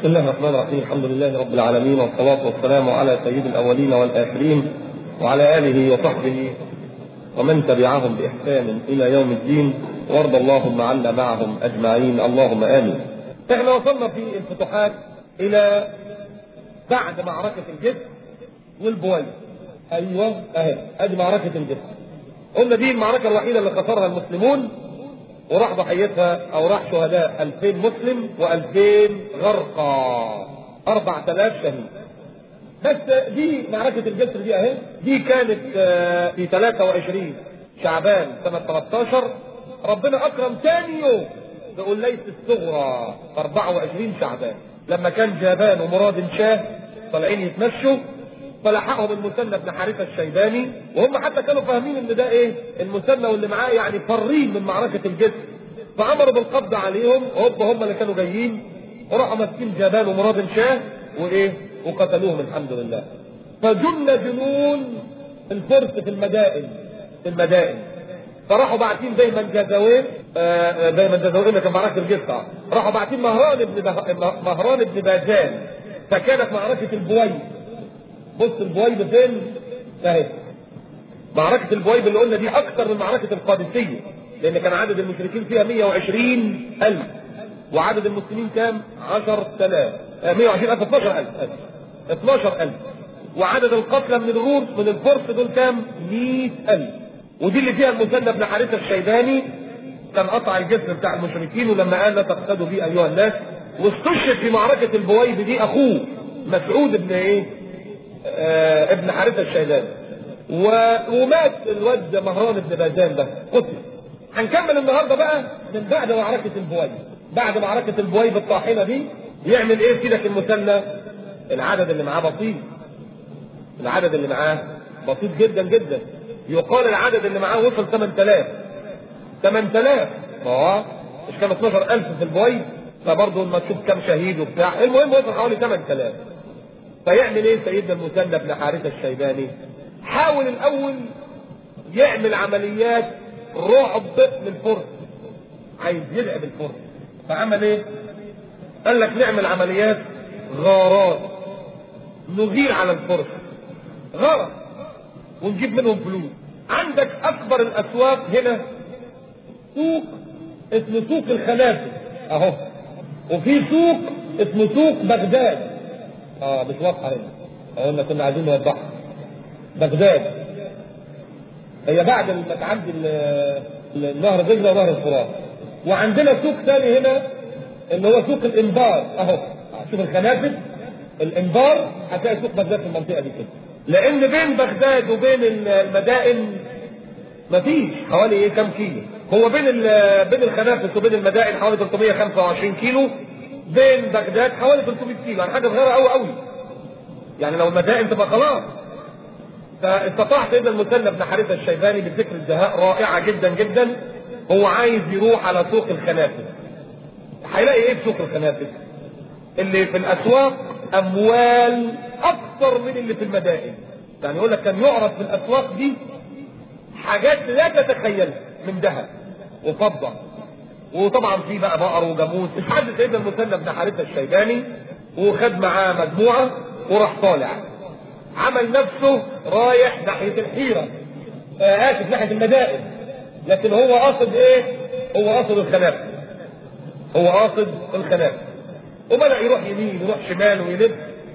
بسم الله الرحمن الرحيم الحمد لله رب العالمين والصلاة والسلام على سيد الأولين والآخرين وعلى آله وصحبه ومن تبعهم بإحسان إلى يوم الدين وارض اللهم عنا معهم أجمعين اللهم آمين احنا وصلنا في الفتوحات إلى بعد معركة الجسر والبويض أيوه أهي أدي معركة الجسر قلنا دي المعركة الوحيدة اللي خسرها المسلمون وراح ضحيتها او راح شهداء 2000 مسلم و2000 غرقى 4000 شهيد بس دي معركة الجسر دي اهي دي كانت في 23 شعبان سنة 13 ربنا اكرم ثاني يوم بقول ليس الصغرى 24 شعبان لما كان جابان ومراد شاه طالعين يتمشوا فلحقهم المثنى بن حارثه الشيباني وهم حتى كانوا فاهمين ان ده ايه المثنى واللي معاه يعني فرين من معركه الجسر فامروا بالقبض عليهم هوب هم اللي كانوا جايين وراحوا ماسكين جبان ومراد شاه وايه وقتلوهم الحمد لله فجن جنون الفرس في المدائن في المدائن فراحوا باعتين دايما جزاوين آه دايما جزاوين كان معركه الجسر راحوا باعتين مهران بن مهران بن باجان فكانت معركه البويض بص البويض فين؟ اهي معركة البويض اللي قلنا دي أكثر من معركة القادسية لأن كان عدد المشركين فيها 120 ألف وعدد المسلمين كام؟ 10000 120 ألف 12000 12000 وعدد القتلى من الروس من الفرس دول كام؟ 100000 ودي اللي فيها المثنى بن حارثة الشيباني كان قطع الجسر بتاع المشركين ولما قال لا تقتدوا بي أيها الناس واستشهد في معركة البويض دي أخوه مسعود بن إيه؟ آه ابن حارثة الشيباني و... ومات الواد مهران بن بازان ده قتل هنكمل النهارده بقى من بعد معركة البويض بعد معركة البويض الطاحنة دي يعمل ايه سيدك المثنى العدد اللي معاه بسيط العدد اللي معاه بسيط جدا جدا يقال العدد اللي معاه وصل 8000 8000 ما هو مش كان 12000 في البويض فبرضه لما تشوف كام شهيد وبتاع المهم وصل حوالي 8000 فيعمل ايه سيدنا المثنى بن حارثة الشيباني حاول الاول يعمل عمليات رعب للفرس عايز يرعب الفرس فعمل ايه قال لك نعمل عمليات غارات نغير على الفرس غارة ونجيب منهم فلوس عندك اكبر الاسواق هنا سوق اسمه سوق الخنافس اهو وفي سوق اسمه سوق بغداد اه مش واضحه هنا قلنا كنا عايزين نوضحها بغداد هي بعد ما تعدي نهر دجله ونهر الفرات وعندنا سوق ثاني هنا اللي هو سوق الانبار اهو شوف الخنافس الانبار هتلاقي سوق بغداد في المنطقه دي كده لان بين بغداد وبين المدائن مفيش حوالي ايه كام كيلو هو بين بين الخنافس وبين المدائن حوالي 325 كيلو بين بغداد حوالي 300 كيلو يعني حاجه صغيره قوي قوي يعني لو المدائن تبقى خلاص فاستطاع سيدنا المثنى بن حارثه الشيباني بفكر الدهاء رائعه جدا جدا هو عايز يروح على سوق الخنافس هيلاقي ايه في سوق الخنافس اللي في الاسواق اموال اكثر من اللي في المدائن يعني يقول لك كان يعرض في الاسواق دي حاجات لا تتخيلها من ذهب وفضه وطبعا في بقى بقر وجاموس مش حد سيدنا المثنى بن حارثه الشيباني وخد معاه مجموعه وراح طالع عمل نفسه رايح ناحيه الحيره آه اسف ناحيه المدائن لكن هو قاصد ايه؟ هو قاصد الخنافس هو قاصد الخنافس وبدا يروح يمين يروح شمال ويلف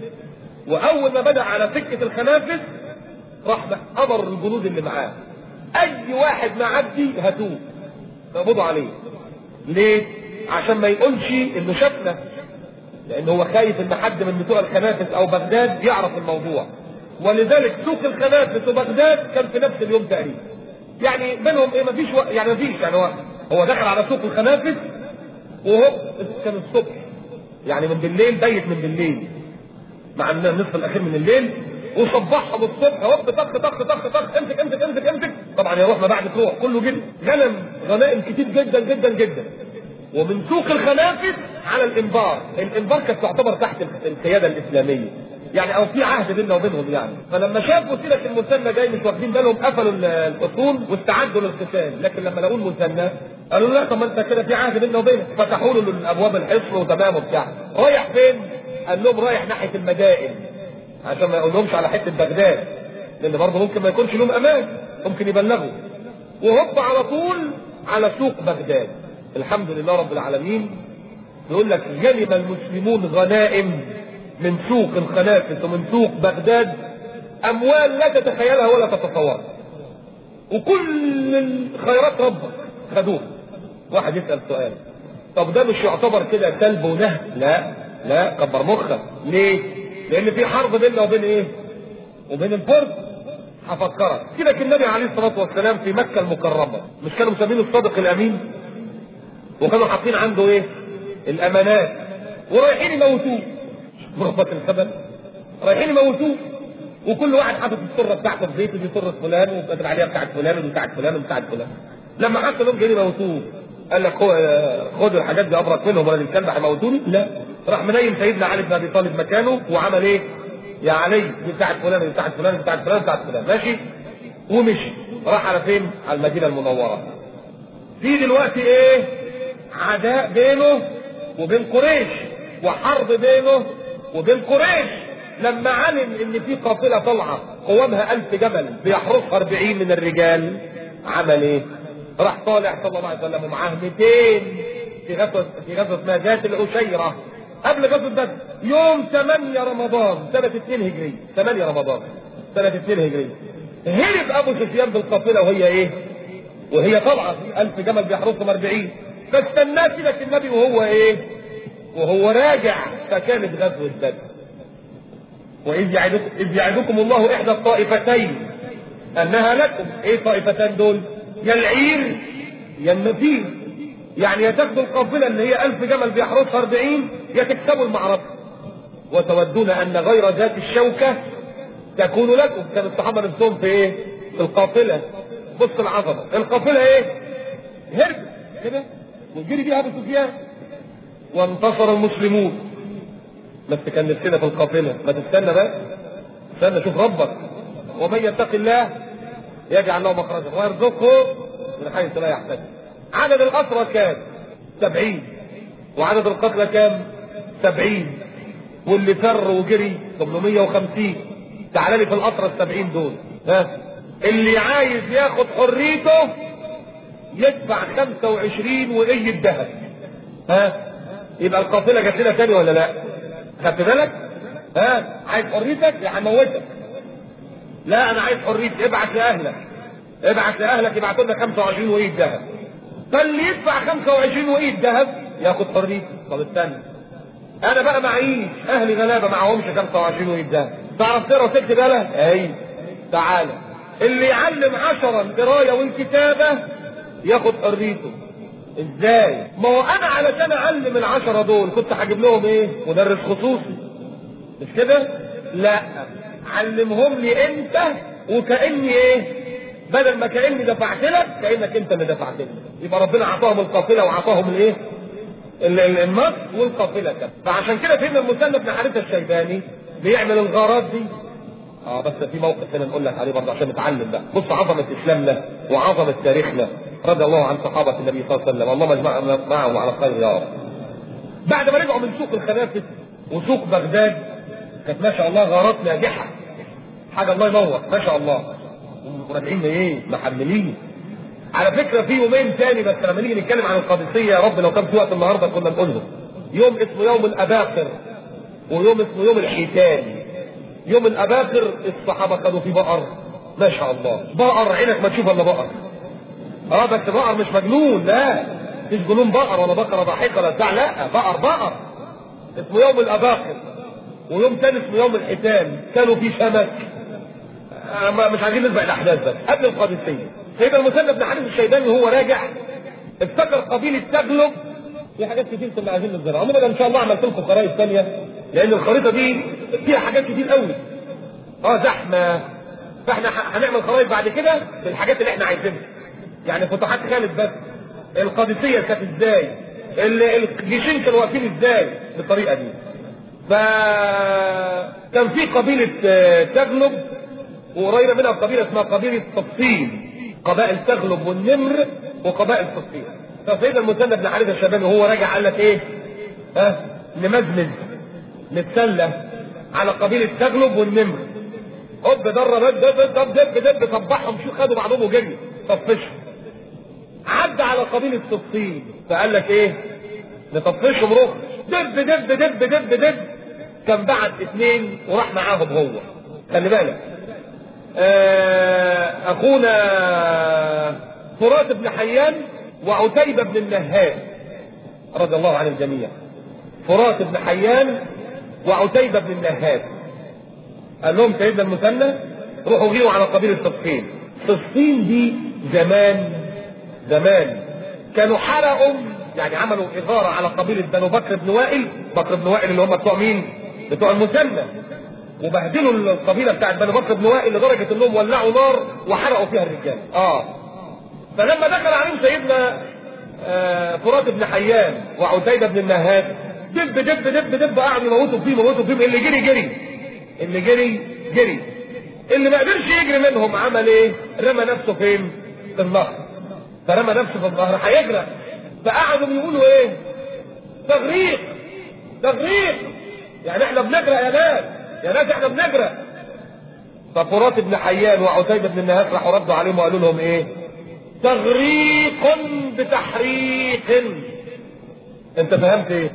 واول ما بدا على سكه الخنافس راح امر الجنود اللي معاه اي واحد معدي هاتوه قبضوا عليه ليه؟ عشان ما يقولش انه شافنا لان هو خايف ان حد من بتوع الخنافس او بغداد يعرف الموضوع ولذلك سوق الخنافس وبغداد كان في نفس اليوم تقريبا يعني بينهم ايه مفيش و... يعني مفيش يعني هو هو دخل على سوق الخنافس وهو كان الصبح يعني من بالليل بيت من بالليل مع النصف الاخير من الليل وصبحهم الصبح هوب طخ طخ طخ طخ امسك امسك امسك امسك طبعا يروح ما بعد تروح كله جد غنم غنائم كتير جدا جدا جدا ومن سوق الخنافس على الانبار الانبار كانت تعتبر تحت القياده الاسلاميه يعني او في عهد بيننا وبينهم يعني فلما شافوا سيره المثنى جاي مش واخدين بالهم قفلوا الحصون واستعدوا للقتال لكن لما لقوا المثنى قالوا لا طب ما انت كده في عهد بيننا وبينك فتحوا له ابواب الحصن وتمام وبتاع رايح فين؟ قال لهم رايح ناحيه المدائن عشان ما يقولهمش على حته بغداد لان برضه ممكن ما يكونش لهم امان ممكن يبلغوا وهوب على طول على سوق بغداد الحمد لله رب العالمين يقول لك غنم المسلمون غنائم من سوق الخنافس ومن سوق بغداد اموال لا تتخيلها ولا تتصورها وكل الخيرات ربك خدوها واحد يسال سؤال طب ده مش يعتبر كده كلب ونهب لا لا كبر مخك ليه لان في حرب بيننا وبين ايه وبين الفرس هفكرك كده كان النبي عليه الصلاه والسلام في مكه المكرمه مش كانوا مسمينه الصادق الامين وكانوا حاطين عنده ايه الامانات ورايحين يموتوه مربط الخبل رايحين يموتوه وكل واحد حاطط السره بتاعته في بيته دي سره فلان وكاتب عليها بتاعت فلان ودي بتاعت فلان وبتاعت فلان لما حتى لهم جايين يموتوه قال لك هو خدوا الحاجات دي ابرك منهم ولا الكلب هيموتوني لا راح منيم سيدنا علي بن ابي طالب مكانه وعمل ايه يا علي دي بتاعت فلان دي بتاعت فلان دي بتاعت فلان بتاعت فلان ماشي ومشي راح على فين على المدينه المنوره في دلوقتي ايه عداء بينه وبين قريش وحرب بينه وبين قريش لما علم ان في قافله طالعه قوامها ألف جمل بيحرسها 40 من الرجال عمل ايه؟ راح طالع صلى الله عليه وسلم ومعاه 200 في غزوه في غزوه اسمها ذات العشيره قبل غزوه بدر يوم 8 رمضان سنه 2 هجري 8 رمضان سنه 2 هجري هرب ابو سفيان بالقافله وهي ايه؟ وهي طالعه في 1000 جمل بيحرسهم 40 فاستناه كده النبي وهو ايه؟ وهو راجع فكانت غزوه بدر وإذ يعدكم, إذ يعدكم الله إحدى الطائفتين أنها لكم إيه طائفتان دول يا العير يا النفير يعني يا تاخدوا القافلة اللي هي ألف جمل بيحرسها 40 يا تكسبوا المعركة وتودون أن غير ذات الشوكة تكون لكم كان الصحابة نفسهم في إيه في القافلة بص العظمة القافلة إيه هرب كده وجري بيها أبو سفيان وانتصر المسلمون بس كان نفسنا في القافلة ما تستنى بقى استنى شوف ربك ومن يتق الله يجعل له مخرجا ويرزقه من حيث لا يحتسب عدد الأسرى كام؟ سبعين وعدد القتلى كام؟ سبعين واللي فر وجري 850 تعال لي في الأسرى السبعين دول ها اللي عايز ياخد حريته يدفع 25 وقية ذهب ها يبقى القافلة جات لنا تاني ولا لا؟ خدت بالك؟ ها عايز حريتك يا هموتك لا انا عايز حريتي ابعت لاهلك ابعت لاهلك يبعتوا لنا 25 وقية ذهب فاللي يدفع 25 وقية ذهب ياخد حريته طب استنى انا بقى معيش اهلي غلابه معهمش 25 وقية ذهب تعرف تقرا وتكتب يالا اي تعالى اللي يعلم عشرة القرايه والكتابه ياخد حريته ازاي ما هو انا علشان اعلم العشرة دول كنت هجيب لهم ايه مدرس خصوصي مش كده لا علمهم لي انت وكاني ايه بدل ما كاني دفعت لك كانك انت اللي دفعت لي يبقى ربنا اعطاهم القافله وعطاهم الايه النص والقافله كده فعشان كده فهمنا المثنى بن حارثه الشيباني بيعمل الغارات دي اه بس في موقف هنا نقول لك عليه برضه عشان نتعلم بقى بص عظمه اسلامنا وعظمه تاريخنا رضي الله عن صحابه النبي صلى الله عليه وسلم اللهم اجمعنا معهم على خير يا رب بعد ما رجعوا من سوق الخنافس وسوق بغداد كانت ما شاء الله غارات ناجحه حاجه الله ينور ما شاء الله راجعين ايه محملين على فكره في يومين تاني بس لما نيجي نتكلم عن القادسيه يا رب لو كان في وقت النهارده كنا نقولهم يوم اسمه يوم الاباقر ويوم اسمه يوم الحيتان يوم الاباقر الصحابه خدوا فيه بقر ما شاء الله بقر عينك ما تشوف الا بقر اه بس بقر مش مجنون لا مش جنون بقر ولا بقره ضاحكه ولا بتاع لا بقر بقر اسمه يوم الاباقر ويوم تاني اسمه يوم الحيتان كانوا فيه سمك آه مش عايزين نسبق الاحداث بس قبل القادسيه سيدنا المثنى بن حارث الشيباني وهو راجع افتكر قبيله تغلب في حاجات كتير كنا عايزين نظهرها عموما ان شاء الله عملت لكم خرائط ثانيه لان الخريطه دي فيها حاجات كتير قوي اه زحمه فاحنا هنعمل خرائط بعد كده بالحاجات اللي احنا عايزينها يعني فتوحات خالد بس القادسيه كانت ازاي الجيشين كانوا واقفين ازاي بالطريقه دي فكان في قبيله تغلب وقريبه منها قبيله اسمها قبيله صفين قبائل تغلب والنمر وقبائل صفين فسيدنا المثنى بن حارثه الشيباني وهو راجع قال لك ايه؟ ها نمزمز نتسلى على قبيله تغلب والنمر هوب ضرب دب دب دب دب صبحهم شو خدوا بعضهم وجري طفشهم عدى على قبيله صفين فقال لك ايه نطفشهم رخص دب دب دب دب دب كان بعت اثنين وراح معاهم هو خلي بالك آه اخونا فرات بن حيان وعتيبة بن النهاد رضي الله عن الجميع فرات بن حيان وعتيبة بن النهاد قال لهم سيدنا المثنى روحوا غيروا على قبيلة صفين صفين دي زمان زمان كانوا حرقوا يعني عملوا إغارة على قبيلة بنو بكر بن وائل بكر بن وائل اللي هم بتوع مين؟ بتوع المثنى وبهدلوا القبيله بتاعت بني بكر بن وائل لدرجه انهم ولعوا نار وحرقوا فيها الرجال اه فلما دخل عليهم سيدنا آه فرات بن حيان وعتيبه بن النهاد دب دب دب دب قعدوا يموتوا فيه يموتوا فيه اللي جري جري اللي جري جري اللي ما قدرش يجري منهم عمل ايه؟ رمى نفسه فين؟ في النهر فرمى نفسه في النهر هيغرق فقعدوا بيقولوا ايه؟ تغريق تغريق يعني احنا بنغرق يا ناس يا ناس احنا بنغرق ففرات بن حيان وعتيبة بن النهاس راحوا ردوا عليهم وقالوا لهم ايه تغريق بتحريق انت فهمت ايه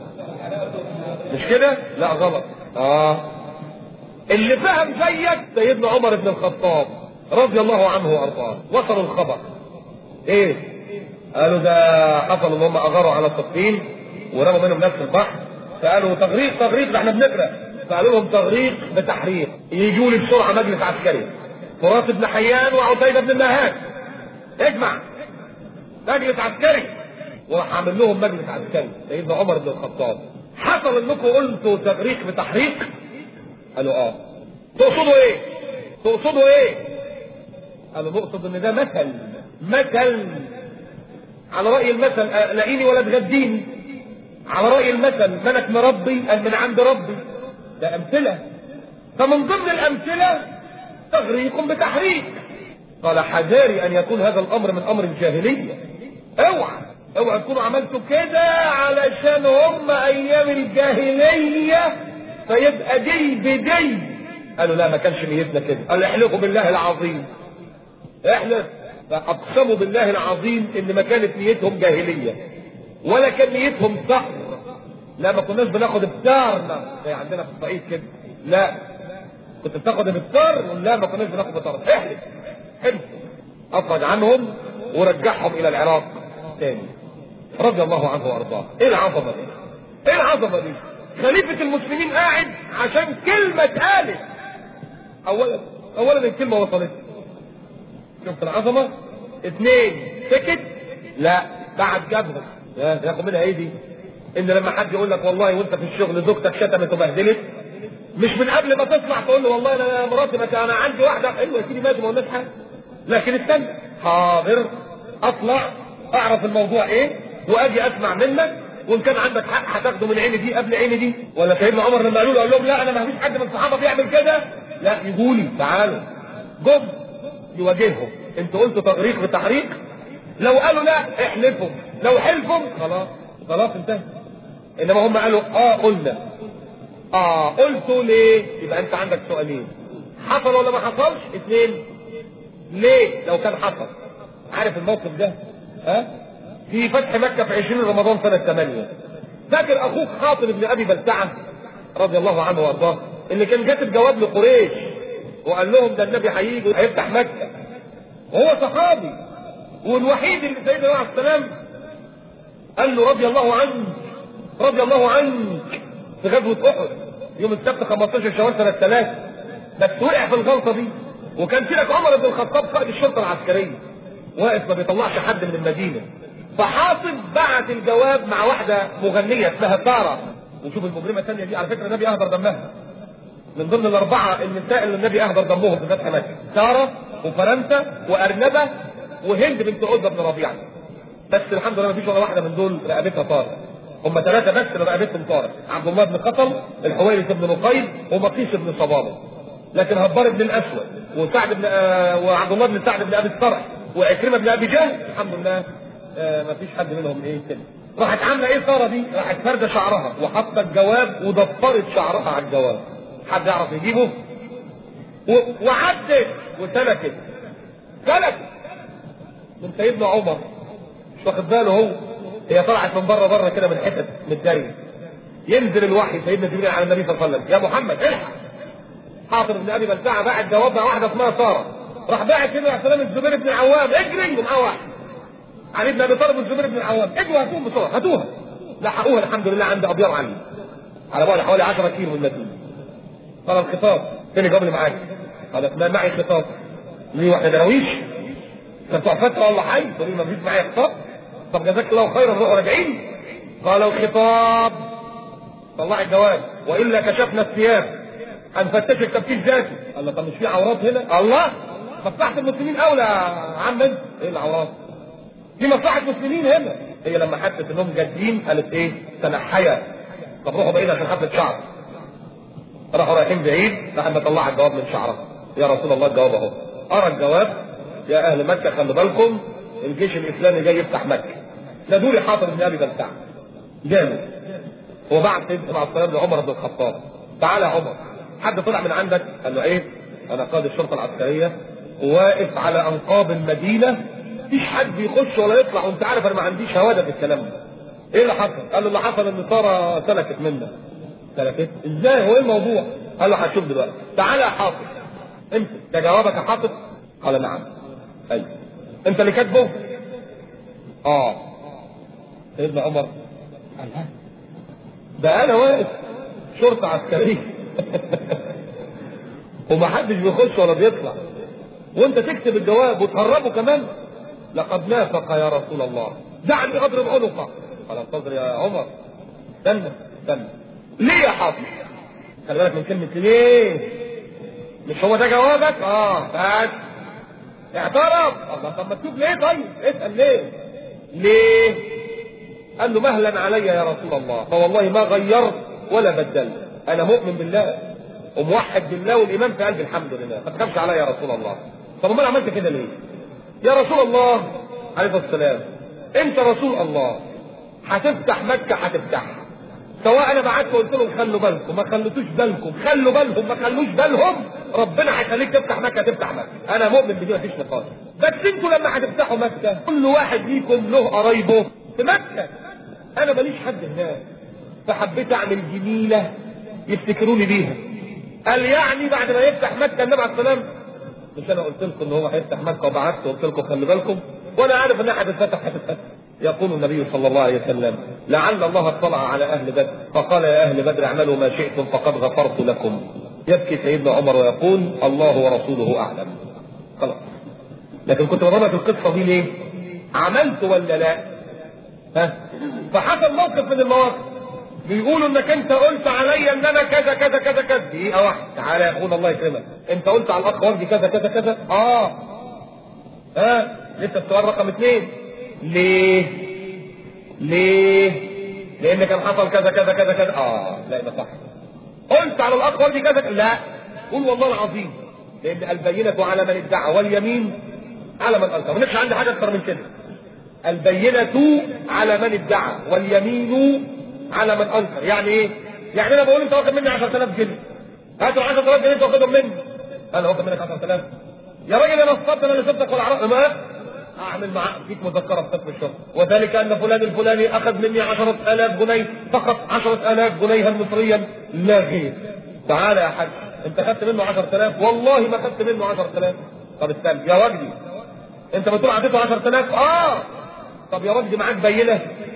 مش كده لا غلط اه اللي فهم زيك سيدنا عمر بن الخطاب رضي الله عنه وارضاه وصلوا الخبر ايه قالوا ده حصل ان هم اغاروا على الصفين ورموا منهم نفس البحر فقالوا تغريق تغريق ده احنا بنغرق فقالوا لهم تغريق بتحريق يجوا لي بسرعه مجلس عسكري فرات بن حيان وعتيبه بن النهاد اجمع مجلس عسكري وراح عامل لهم مجلس عسكري سيدنا عمر بن الخطاب حصل انكم قلتوا تغريق بتحريق قالوا اه تقصدوا ايه تقصدوا ايه قالوا نقصد ان ده مثل مثل على راي المثل لاقيني ولا تغديني على رأي المثل منك مربي قال من عند ربي ده أمثلة فمن ضمن الأمثلة تغريق بتحريك قال حذاري أن يكون هذا الأمر من أمر الجاهلية اوعى اوعى تكونوا عملتوا كده علشان هم أيام الجاهلية فيبقى دي بدي قالوا لا ما كانش نيتنا كده قال احلفوا بالله العظيم احلف فأقسموا بالله العظيم إن ما كانت نيتهم جاهلية ولا كان نيتهم صقر لا ما كناش بناخد افطارنا زي عندنا في الصعيد كده لا كنت بتاخد افطار لا ما كناش بناخد افطار احلف حلف اخرج عنهم ورجعهم الى العراق تاني رضي الله عنه وارضاه ايه العظمه دي ايه العظمه دي خليفه المسلمين قاعد عشان كلمه اتقالت اولا اولا الكلمه وصلت شفت العظمه اثنين سكت لا بعد جابهم ياخد منها ايه دي؟ ان لما حد يقول لك والله وانت في الشغل زوجتك شتمت وبهدلت مش من قبل ما تطلع تقول له والله انا مراتي بس انا عندي واحده ايوه يا سيدي ماشي ما قلناش حاجه لكن استنى حاضر اطلع اعرف الموضوع ايه واجي اسمع منك وان كان عندك حق هتاخده من عيني دي قبل عيني دي ولا سيدنا عمر لما قالوا له قال لهم لا انا ما فيش حد من الصحابه بيعمل كده لا يقولوا لي تعالوا جم يواجههم انتوا قلتوا تغريق بتحريق لو قالوا لا احلفوا لو حلفوا خلاص خلاص انتهى انما هم قالوا اه قلنا اه قلتوا ليه يبقى انت عندك سؤالين حصل ولا ما حصلش اثنين ليه لو كان حصل عارف الموقف ده ها في فتح مكة في 20 رمضان سنة 8 فاكر اخوك خاطر بن ابي بلتعة رضي الله عنه وارضاه اللي كان كاتب جواب لقريش وقال لهم ده النبي هيجي هيفتح مكة وهو صحابي والوحيد اللي سيدنا عليه السلام قال له رضي الله عنك رضي الله عنك في غزوة أحد يوم السبت 15 شوال سنة 3 بس وقع في الغلطة دي وكان في لك عمر بن الخطاب قائد الشرطة العسكرية واقف ما بيطلعش حد من المدينة فحاطب بعت الجواب مع واحدة مغنية اسمها سارة وشوف المجرمة الثانية دي على فكرة النبي أهدر دمها من ضمن الأربعة النساء اللي النبي أهدر دمهم في فتح مكة سارة وفرنسا وأرنبة وهند بنت عتبة بن ربيعة بس الحمد لله ما فيش ولا واحدة من دول رقبتها طارت هم ثلاثة بس اللي رقبتهم طارت عبد الله بن قتل الحويرث بن نقيب ومقيس بن صبابة لكن هبار بن الأسود وسعد بن آه وعبد الله بن سعد بن أبي الصرح وعكرمة بن أبي جهل الحمد لله آه ما فيش حد منهم ايه كده راحت عامله ايه ساره دي؟ راحت فارده شعرها وحاطه الجواب وضفرت شعرها على الجواب حد يعرف يجيبه؟ و... وعدت وسلكت سلكت من سيدنا عمر مش واخد باله هو هي طلعت من بره بره كده من حتت من الدري ينزل الوحي سيدنا جبريل على النبي صلى الله عليه وسلم يا محمد الحق حاطر بن ابي بلتعه باعت جوابها واحده اسمها ساره راح باعت كده على سلام الزبير بن العوام اجري ومعاه واحد علي بن ابي طالب والزبير بن العوام اجروا هاتوهم بسرعه هاتوها لحقوها الحمد لله عند ابيار علي على بعد حوالي 10 كيلو من المدينه قال الخطاب فين الجواب اللي معاك؟ قال ما معي خطاب ليه واحنا دراويش؟ كنت فتره والله حي تقول لي ما فيش معايا خطاب طب جزاك الله خيرا روحوا راجعين قال الخطاب طلع الجواب والا كشفنا الثياب هنفتشك تفتيش ذاتي قال له طب مش في عورات هنا الله مصلحه المسلمين اولى يا عم انت ايه العورات في مصلحه مسلمين هنا هي لما حست انهم جادين قالت ايه تنحيا طب روحوا بعيد عشان حفله شعر راحوا رايحين بعيد لحد ما طلع الجواب من شعرها يا رسول الله الجواب اهو ارى الجواب يا اهل مكه خلوا بالكم الجيش الاسلامي جاي يفتح مكه نادوا لي حاطب بن ابي بلتع جامد هو بعت سيدنا مع السلام لعمر بن الخطاب تعالى يا عمر حد طلع من عندك قال له ايه انا قائد الشرطه العسكريه وواقف على انقاض المدينه مفيش حد يخش ولا يطلع وانت عارف انا ما عنديش هواده في الكلام ده ايه اللي حصل؟ قال له اللي حصل ان ساره سلكت منك سلكت ازاي هو ايه الموضوع؟ قال له هتشوف دلوقتي تعالى يا حافظ انت ده جوابك يا حافظ؟ قال نعم ايوه انت اللي كاتبه؟ اه سيدنا عمر قال ها ده انا واقف شرطه عسكريه ومحدش بيخش ولا بيطلع وانت تكتب الجواب وتهربه كمان لقد نافق يا رسول الله دعني اضرب عنقه قال انتظر يا عمر استنى استنى ليه يا حافظ خلي بالك من كلمه ليه مش هو ده جوابك اه بس اعترف الله طب ما تشوف ليه طيب اسال ليه ليه قال له مهلا علي يا رسول الله فوالله ما غيرت ولا بدلت انا مؤمن بالله وموحد بالله والايمان في قلبي الحمد لله ما تخافش عليا يا رسول الله طب امال عملت كده ليه يا رسول الله عليه الصلاه والسلام انت رسول الله هتفتح مكه هتفتحها سواء انا بعت وقلت لهم خلوا بالكم ما خلتوش بالكم خلوا بالهم ما خلوش بالهم ربنا هيخليك تفتح مكه تفتح مكه انا مؤمن بدي مفيش نقاش بس انتوا لما هتفتحوا مكه كل واحد ليكم له قرايبه في مكه انا ماليش حد هناك فحبيت اعمل جميله يفتكروني بيها قال يعني بعد ما يفتح مكه النبي عليه السلام مش انا قلت لكم ان هو هيفتح مكه وبعثت وقلت لكم خلي بالكم وانا عارف انها هتتفتح هتتفتح يقول النبي صلى الله عليه وسلم لعل الله اطلع على اهل بدر فقال يا اهل بدر اعملوا ما شئتم فقد غفرت لكم يبكي سيدنا عمر ويقول الله ورسوله اعلم خلاص لكن كنت بضربك القصه دي ليه؟ عملت ولا لا؟ ها؟ فحصل موقف من المواقف بيقولوا انك انت قلت عليا ان انا كذا كذا كذا كذا دقيقه واحده تعالى يا اخونا الله يكرمك انت قلت على الاخ وردي كذا كذا كذا اه ها لسه السؤال رقم اثنين ليه ليه لان كان حصل كذا كذا كذا كذا اه لا يبقى صح قلت على الاخ وردي كذا لا قول والله العظيم لان البينه على من ادعى واليمين على من انكر مش عندي حاجه اكتر من كده البينه على من ادعى واليمين على من انكر يعني ايه يعني انا بقول انت واخد مني 10000 جنيه هاتوا 10000 جنيه انت واخدهم مني انا واخد منك 10000 يا راجل انا نصبت انا اللي سبتك ولا عرفت ما اعمل معاك فيك مذكره في قسم الشرطه وذلك ان فلان الفلاني اخذ مني 10000 جنيه فقط 10000 جنيها مصريا لا غير تعالى يا حاج انت خدت منه 10000 والله ما خدت منه 10000 طب استنى يا وجدي انت بتقول عطيته 10000 اه طب يا وجدي معاك بينه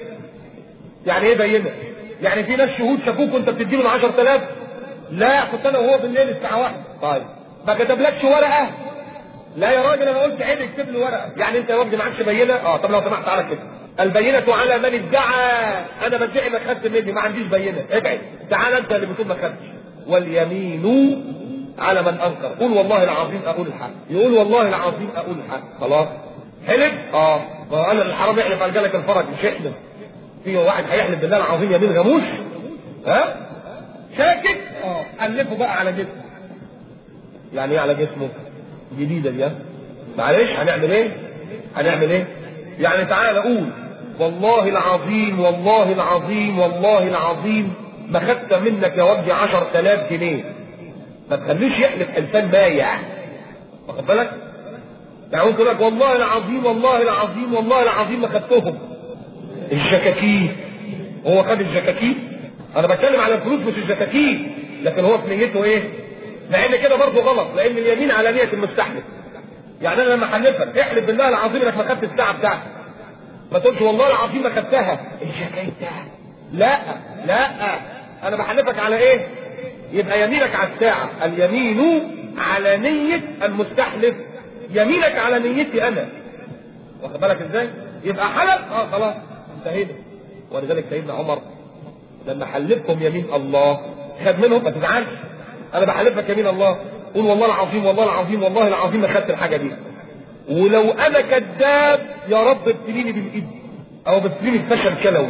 يعني ايه بينه يعني في ناس شهود شافوك وانت بتديله ال 10000 لا كنت انا وهو بالليل الساعه 1 طيب ما كتبلكش ورقه لا يا راجل انا قلت عيب اكتب لي ورقه يعني انت يا راجل معكش بينه اه طب لو سمحت تعالى كده البينة على من ادعى انا بدعي ما خدت مني ما عنديش بينه ابعد تعال انت اللي بتقول ما خدتش واليمين على من انكر قول والله العظيم اقول الحق يقول والله العظيم اقول الحق خلاص حلف اه ما هو انا الحرام يحلف على جالك الفرج مش يحلف في واحد هيحلف بالله العظيم يمين غموس ها شاكك اه حلفه بقى على جسمه يعني ايه على جسمه جديده دي ها؟ معلش هنعمل ايه هنعمل ايه يعني تعالى نقول والله العظيم والله العظيم والله العظيم ما خدت منك يا وجهي 10000 جنيه ما تخليش يحلف حلفان بايع واخد بالك؟ يعني ممكن لك والله العظيم والله العظيم والله العظيم ما خدتهم الجكاكيت هو خد الجكاكيت انا بتكلم على الفلوس مش الجكاكيت لكن هو في نيته ايه؟ مع ان كده برضه غلط لان اليمين على نيه المستحلف يعني انا لما حلفك احلف بالله العظيم انك ما خدت الساعه بتاعتي ما تقولش والله العظيم ما خدتها الجكايت لا لا انا بحلفك على ايه يبقى يمينك على الساعه اليمين على نيه المستحلف يمينك على نيتي انا واخد بالك ازاي يبقى حلف اه خلاص انتهينا ولذلك سيدنا عمر لما حلفهم يمين الله خد منهم ما تزعلش انا بحلفك يمين الله قول والله العظيم والله العظيم والله العظيم ما خدت الحاجه دي ولو انا كذاب يا رب ابتليني بالايد او ابتليني بفشل كلوي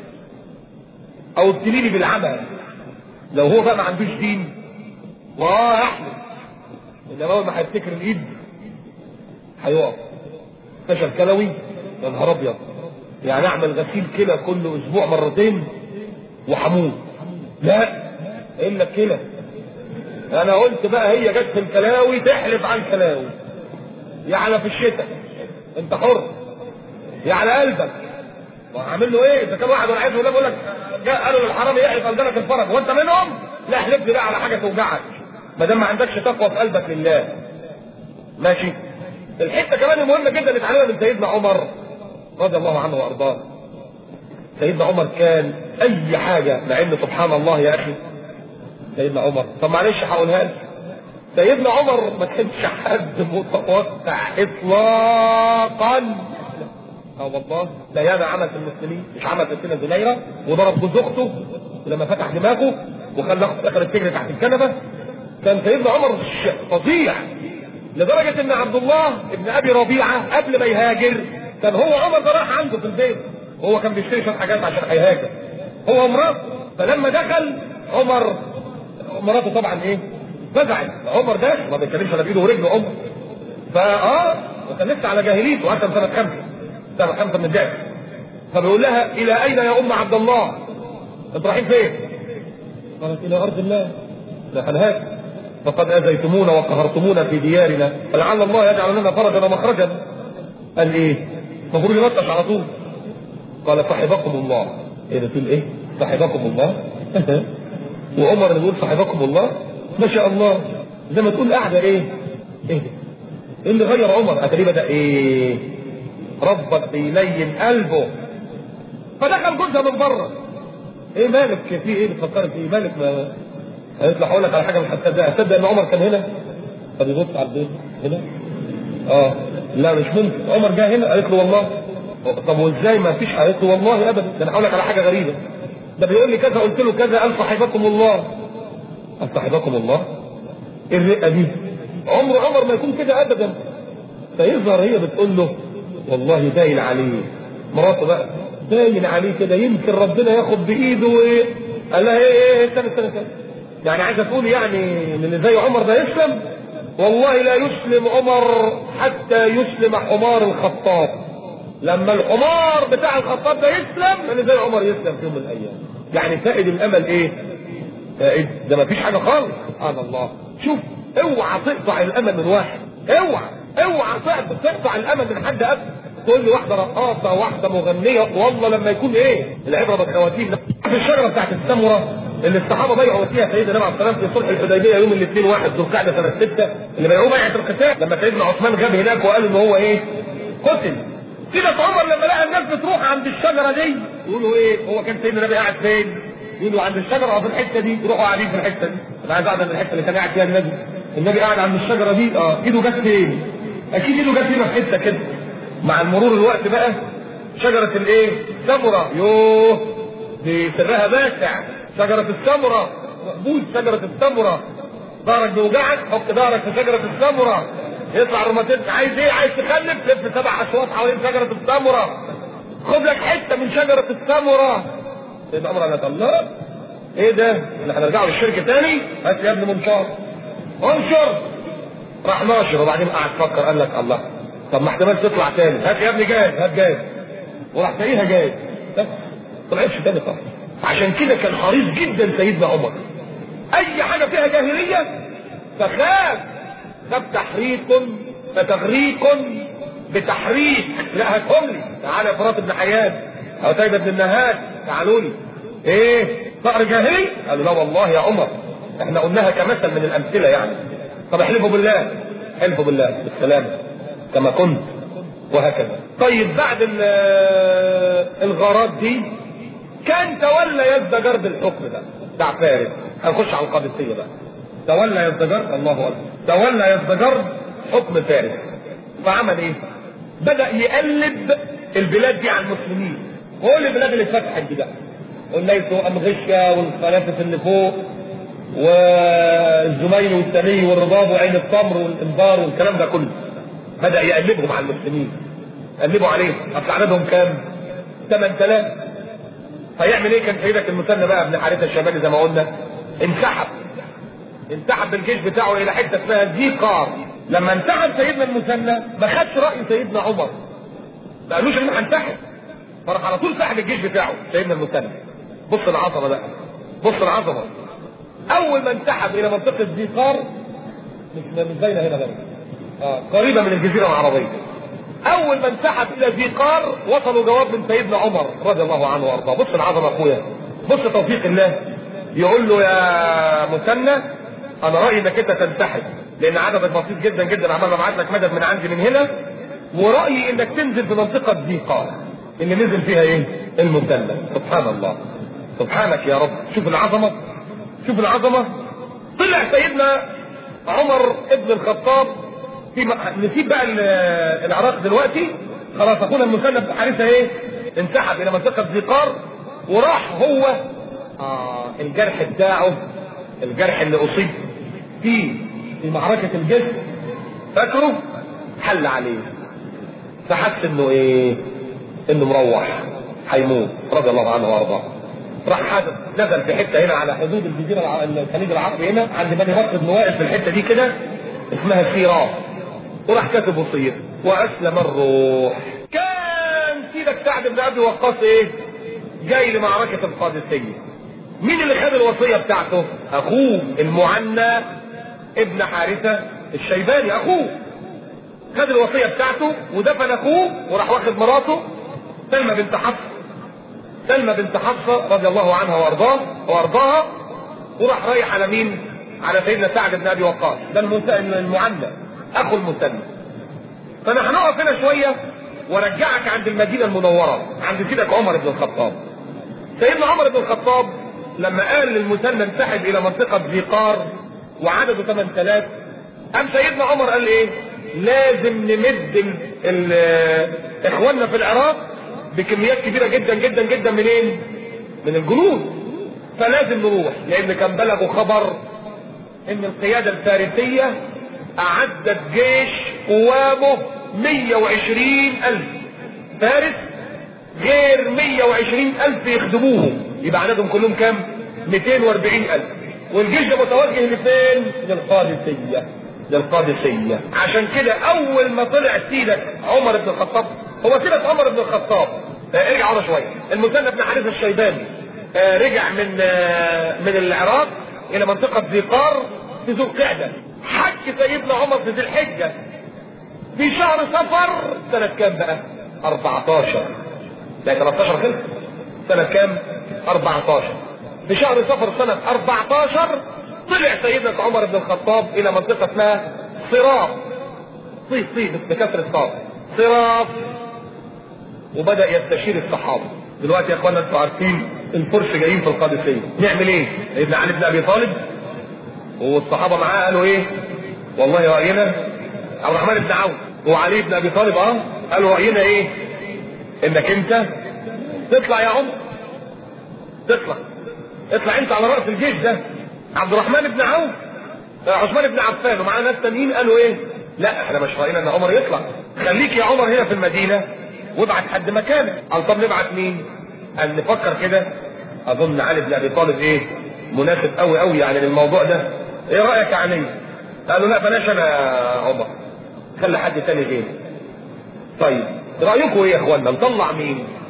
او ابتليني بالعمى لو هو بقى ما عندوش دين واه احلف انما اول ما هيفتكر الايد هيقف فشل كلوي يا نهار ابيض يعني اعمل غسيل كلى كل اسبوع مرتين وحموت لا الا الكلى انا قلت بقى هي جت في الكلاوي تحلف عن كلاوي يعني في الشتاء انت حر يا على قلبك وعامل له ايه اذا كان واحد ولا عايز ولا بيقول لك جاء قالوا للحرامي يحلف قدامك الفرج وانت منهم لا احلف لي بقى على حاجه توجعك ما دام ما عندكش تقوى في قلبك لله ماشي الحته كمان المهمه جدا اللي اتعلمها من سيدنا عمر رضي الله عنه وارضاه سيدنا عمر كان اي حاجه مع ان سبحان الله يا اخي سيدنا عمر طب معلش هقولها لك سيدنا عمر ما كانش حد متوقع اطلاقا اه والله لا ياما عمل في المسلمين مش عمل في سنه زنيره وضرب جوز اخته ولما فتح دماغه وخلى اخته اخر السجن تحت الكنبه كان سيدنا عمر فظيع لدرجه ان عبد الله ابن ابي ربيعه قبل ما يهاجر كان هو عمر ده راح عنده في البيت وهو كان بيشتري شويه حاجات عشان هيهاجر هو ومراته فلما دخل عمر مراته طبعا ايه فزعت عمر ده ما بيتكلمش على بايده ورجله عمر فاه وكان لسه على جاهليته وقتها سنه خمسه سنه خمسه من الدعم فبيقول لها الى اين يا ام عبد الله؟ انت رايحين فين؟ قالت الى ارض الله لا هنهاك فقد اذيتمونا وقهرتمونا في ديارنا فلعل الله يجعل لنا فرجا ومخرجا قال ايه؟ المفروض ينطش على طول قال صاحبكم الله ايه ده تقول ايه؟ صاحبكم الله وعمر اللي بيقول صاحبكم الله ما شاء الله زي ما تقول قاعده ايه؟ ايه ده؟ ايه اللي غير عمر؟ اتاريه بدا ايه؟ ربك بيلين قلبه فدخل جوزها من بره ايه مالك في ايه بتفكري في ايه مالك ما قالت له هقول لك على حاجه مش هتصدقها تصدق ان عمر كان هنا فبيبص على البيت هنا اه لا مش ممكن عمر جه هنا قالت له والله طب وازاي ما فيش قالت له والله ابدا ده انا هقول لك على حاجه غريبه ده بيقول لي كذا قلت له كذا قال صاحبكم الله قال صاحبكم الله ايه الرقه دي عمر عمر ما يكون كده ابدا فيظهر هي بتقول له والله باين عليه مراته بقى باين عليه كده يمكن ربنا ياخد بايده وايه قال لها ايه ايه استنى استنى استنى يعني عايزه تقول يعني ان اللي زي عمر ده يسلم والله لا يسلم عمر حتى يسلم حمار الخطاب لما الحمار بتاع الخطاب ده يسلم اللي زي عمر يسلم في يوم من الايام يعني فائد الامل ايه فائد ده ما فيش حاجه خالص سبحان الله شوف اوعى تقطع الامل من واحد اوعى اوعى تقطع الامل من حد ابدا تقول لي واحده رقاصه واحده مغنيه والله لما يكون ايه العبره بالخواتيم في الشجره بتاعت السمره اللي الصحابه بيعوا فيها سيدنا النبي عليه الصلاه والسلام في صلح الحديبيه يوم الاثنين واحد ذو القعده سنه سته اللي بيعوه بيعه القتال لما سيدنا عثمان غاب هناك وقال ان هو ايه؟ قتل سيدة عمر لما لقى الناس بتروح عند الشجره دي يقولوا ايه؟ هو كان سيدنا النبي قاعد فين؟ يقولوا عند الشجره او في الحته دي يروحوا قاعدين في الحته دي انا عايز اقعد عند الحته اللي كان قاعد فيها النبي النبي قاعد عند الشجره دي اه ايده جت فين؟ اكيد ايده جت هنا في حته كده مع مرور الوقت بقى شجرة الايه؟ السمرة يوه دي سرها باسع شجرة السمرة بوس شجرة السمرة ظهرك بيوجعك حط ظهرك في شجرة السمرة يطلع روماتيزم عايز ايه؟ عايز تخلف لف سبع اشواط حوالين شجرة السمرة خد لك حتة من شجرة السمرة سيدنا عمر قال الله ايه ده؟ احنا هنرجعوا للشركة تاني؟ هات يا ابني منشار انشر راح ناشر وبعدين قعد فكر قال لك الله طب ما احتمال تطلع تاني هات يا ابني جاهز هات جاهز وراح تلاقيها جاي بس طلعتش تاني خالص عشان كده كان حريص جدا سيدنا عمر اي حاجه فيها جاهليه فخاف خاف تحريق فتغريق بتحريك لا هاتهم لي تعالى فرات بن حيان او سيد بن النهاد تعالوا لي ايه صقر جاهلي قالوا لا والله يا عمر احنا قلناها كمثل من الامثله يعني طب احلفوا بالله احلفوا بالله بالسلام كما كنت وهكذا طيب بعد الغارات دي كان تولى يزدجر بالحكم ده بتاع فارس هنخش على القادسيه بقى تولى يزدجر الله اكبر تولى يزدجر حكم فارس فعمل ايه؟ بدا يقلب البلاد دي على المسلمين كل البلاد اللي اتفتحت دي بقى والليث وامغشيا والخلافه اللي فوق والزميل والتمي والرباب وعين التمر والانبار والكلام ده كله بدا يقلبهم على المسلمين قلبوا عليهم اصل عددهم كام؟ 8000 هيعمل ايه كان سيدك المثنى بقى ابن حارثه الشمالي زي ما قلنا انسحب انسحب بالجيش بتاعه الى حته اسمها ذيقار لما انسحب سيدنا المثنى ما خدش راي سيدنا عمر ما قالوش ان هنسحب فراح على طول سحب الجيش بتاعه سيدنا المثنى بص العظمه بقى بص العظمه اول ما انسحب الى منطقه ذيقار مش مش باينه هنا بقى آه قريبه من الجزيره العربيه اول ما انسحب الى ذيقار وصلوا جواب من سيدنا عمر رضي الله عنه وارضاه بص العظمه اخويا بص توفيق الله يقول له يا مثنى انا رايي انك انت تنسحب لان عددك بسيط جدا جدا عمال ابعت لك مدد من عندي من هنا ورايي انك تنزل في منطقه ذيقار اللي نزل فيها ايه المثنى سبحان الله سبحانك يا رب شوف العظمه شوف العظمه طلع سيدنا عمر ابن الخطاب في م... نسيب بقى العراق دلوقتي خلاص اخونا المثنى بن حارثه ايه انسحب الى منطقه ذيقار وراح هو آه الجرح بتاعه الجرح اللي اصيب فيه في معركه الجسم فاكره حل عليه فحس انه ايه انه مروح هيموت رضي الله عنه وارضاه راح حدث نزل في حته هنا على حدود الجزيره الع... الخليج العربي هنا عند بني بكر بن وائل في الحته دي كده اسمها سيراف وراح كاتب وصيه واسلم الروح كان سيدك سعد بن ابي وقاص ايه جاي لمعركه القادسيه مين اللي خد الوصيه بتاعته اخوه المعنى ابن حارثه الشيباني اخوه خد الوصيه بتاعته ودفن اخوه وراح واخد مراته سلمى بنت حفص سلمى بنت حفصه رضي الله عنها وارضاه وارضاها وراح رايح على مين؟ على سيدنا سعد بن ابي وقاص ده المعنى اخو المثنى فانا هنقف هنا شويه وارجعك عند المدينه المنوره عند سيدك عمر بن الخطاب سيدنا عمر بن الخطاب لما قال للمثنى انسحب الى منطقه ذيقار وعدده 8000 قام سيدنا عمر قال ايه؟ لازم نمد ال ال اخواننا في العراق بكميات كبيره جدا جدا جدا منين؟ من الجنود فلازم نروح لان كان بلغوا خبر ان القياده الفارسيه اعدت جيش قوامه 120 الف فارس غير 120 الف يخدموهم يبقى عددهم كلهم كام 240 الف والجيش ده متوجه لفين للقادسيه للقادسيه عشان كده اول ما طلع سيدك عمر بن الخطاب هو سيدك عمر بن الخطاب آه ارجع ورا شويه المثنى بن حارثه الشيباني آه رجع من آه من العراق الى منطقه ذيقار في ذو القعده حج سيدنا عمر في ذي الحجه في شهر صفر سنه كام بقى 14 لا 13 خلص سنه كام 14 في شهر صفر سنه 14 طلع سيدنا عمر بن الخطاب الى منطقه اسمها صراف صيف صيف بكسر الصاد صراف وبدا يستشير الصحابه دلوقتي يا اخوانا انتوا عارفين الفرس جايين في القادسيه نعمل ايه؟ سيدنا علي بن ابي طالب والصحابه معاه قالوا ايه؟ والله راينا عبد الرحمن بن عوف وعلي بن ابي طالب اه قالوا راينا ايه؟ انك انت تطلع يا عمر تطلع اطلع انت على راس الجيش ده عبد الرحمن بن عوف عثمان بن عفان ومعاه ناس تانيين قالوا ايه؟ لا احنا مش راينا ان عمر يطلع خليك يا عمر هنا في المدينه وابعت حد مكانك قال طب نبعت مين؟ قال نفكر كده اظن علي بن ابي طالب ايه؟ مناسب قوي قوي يعني للموضوع ده ايه رايك يا علي؟ قالوا لا بلاش انا يا عمر خلي حد تاني غيري طيب رايكم ايه يا اخوانا نطلع مين؟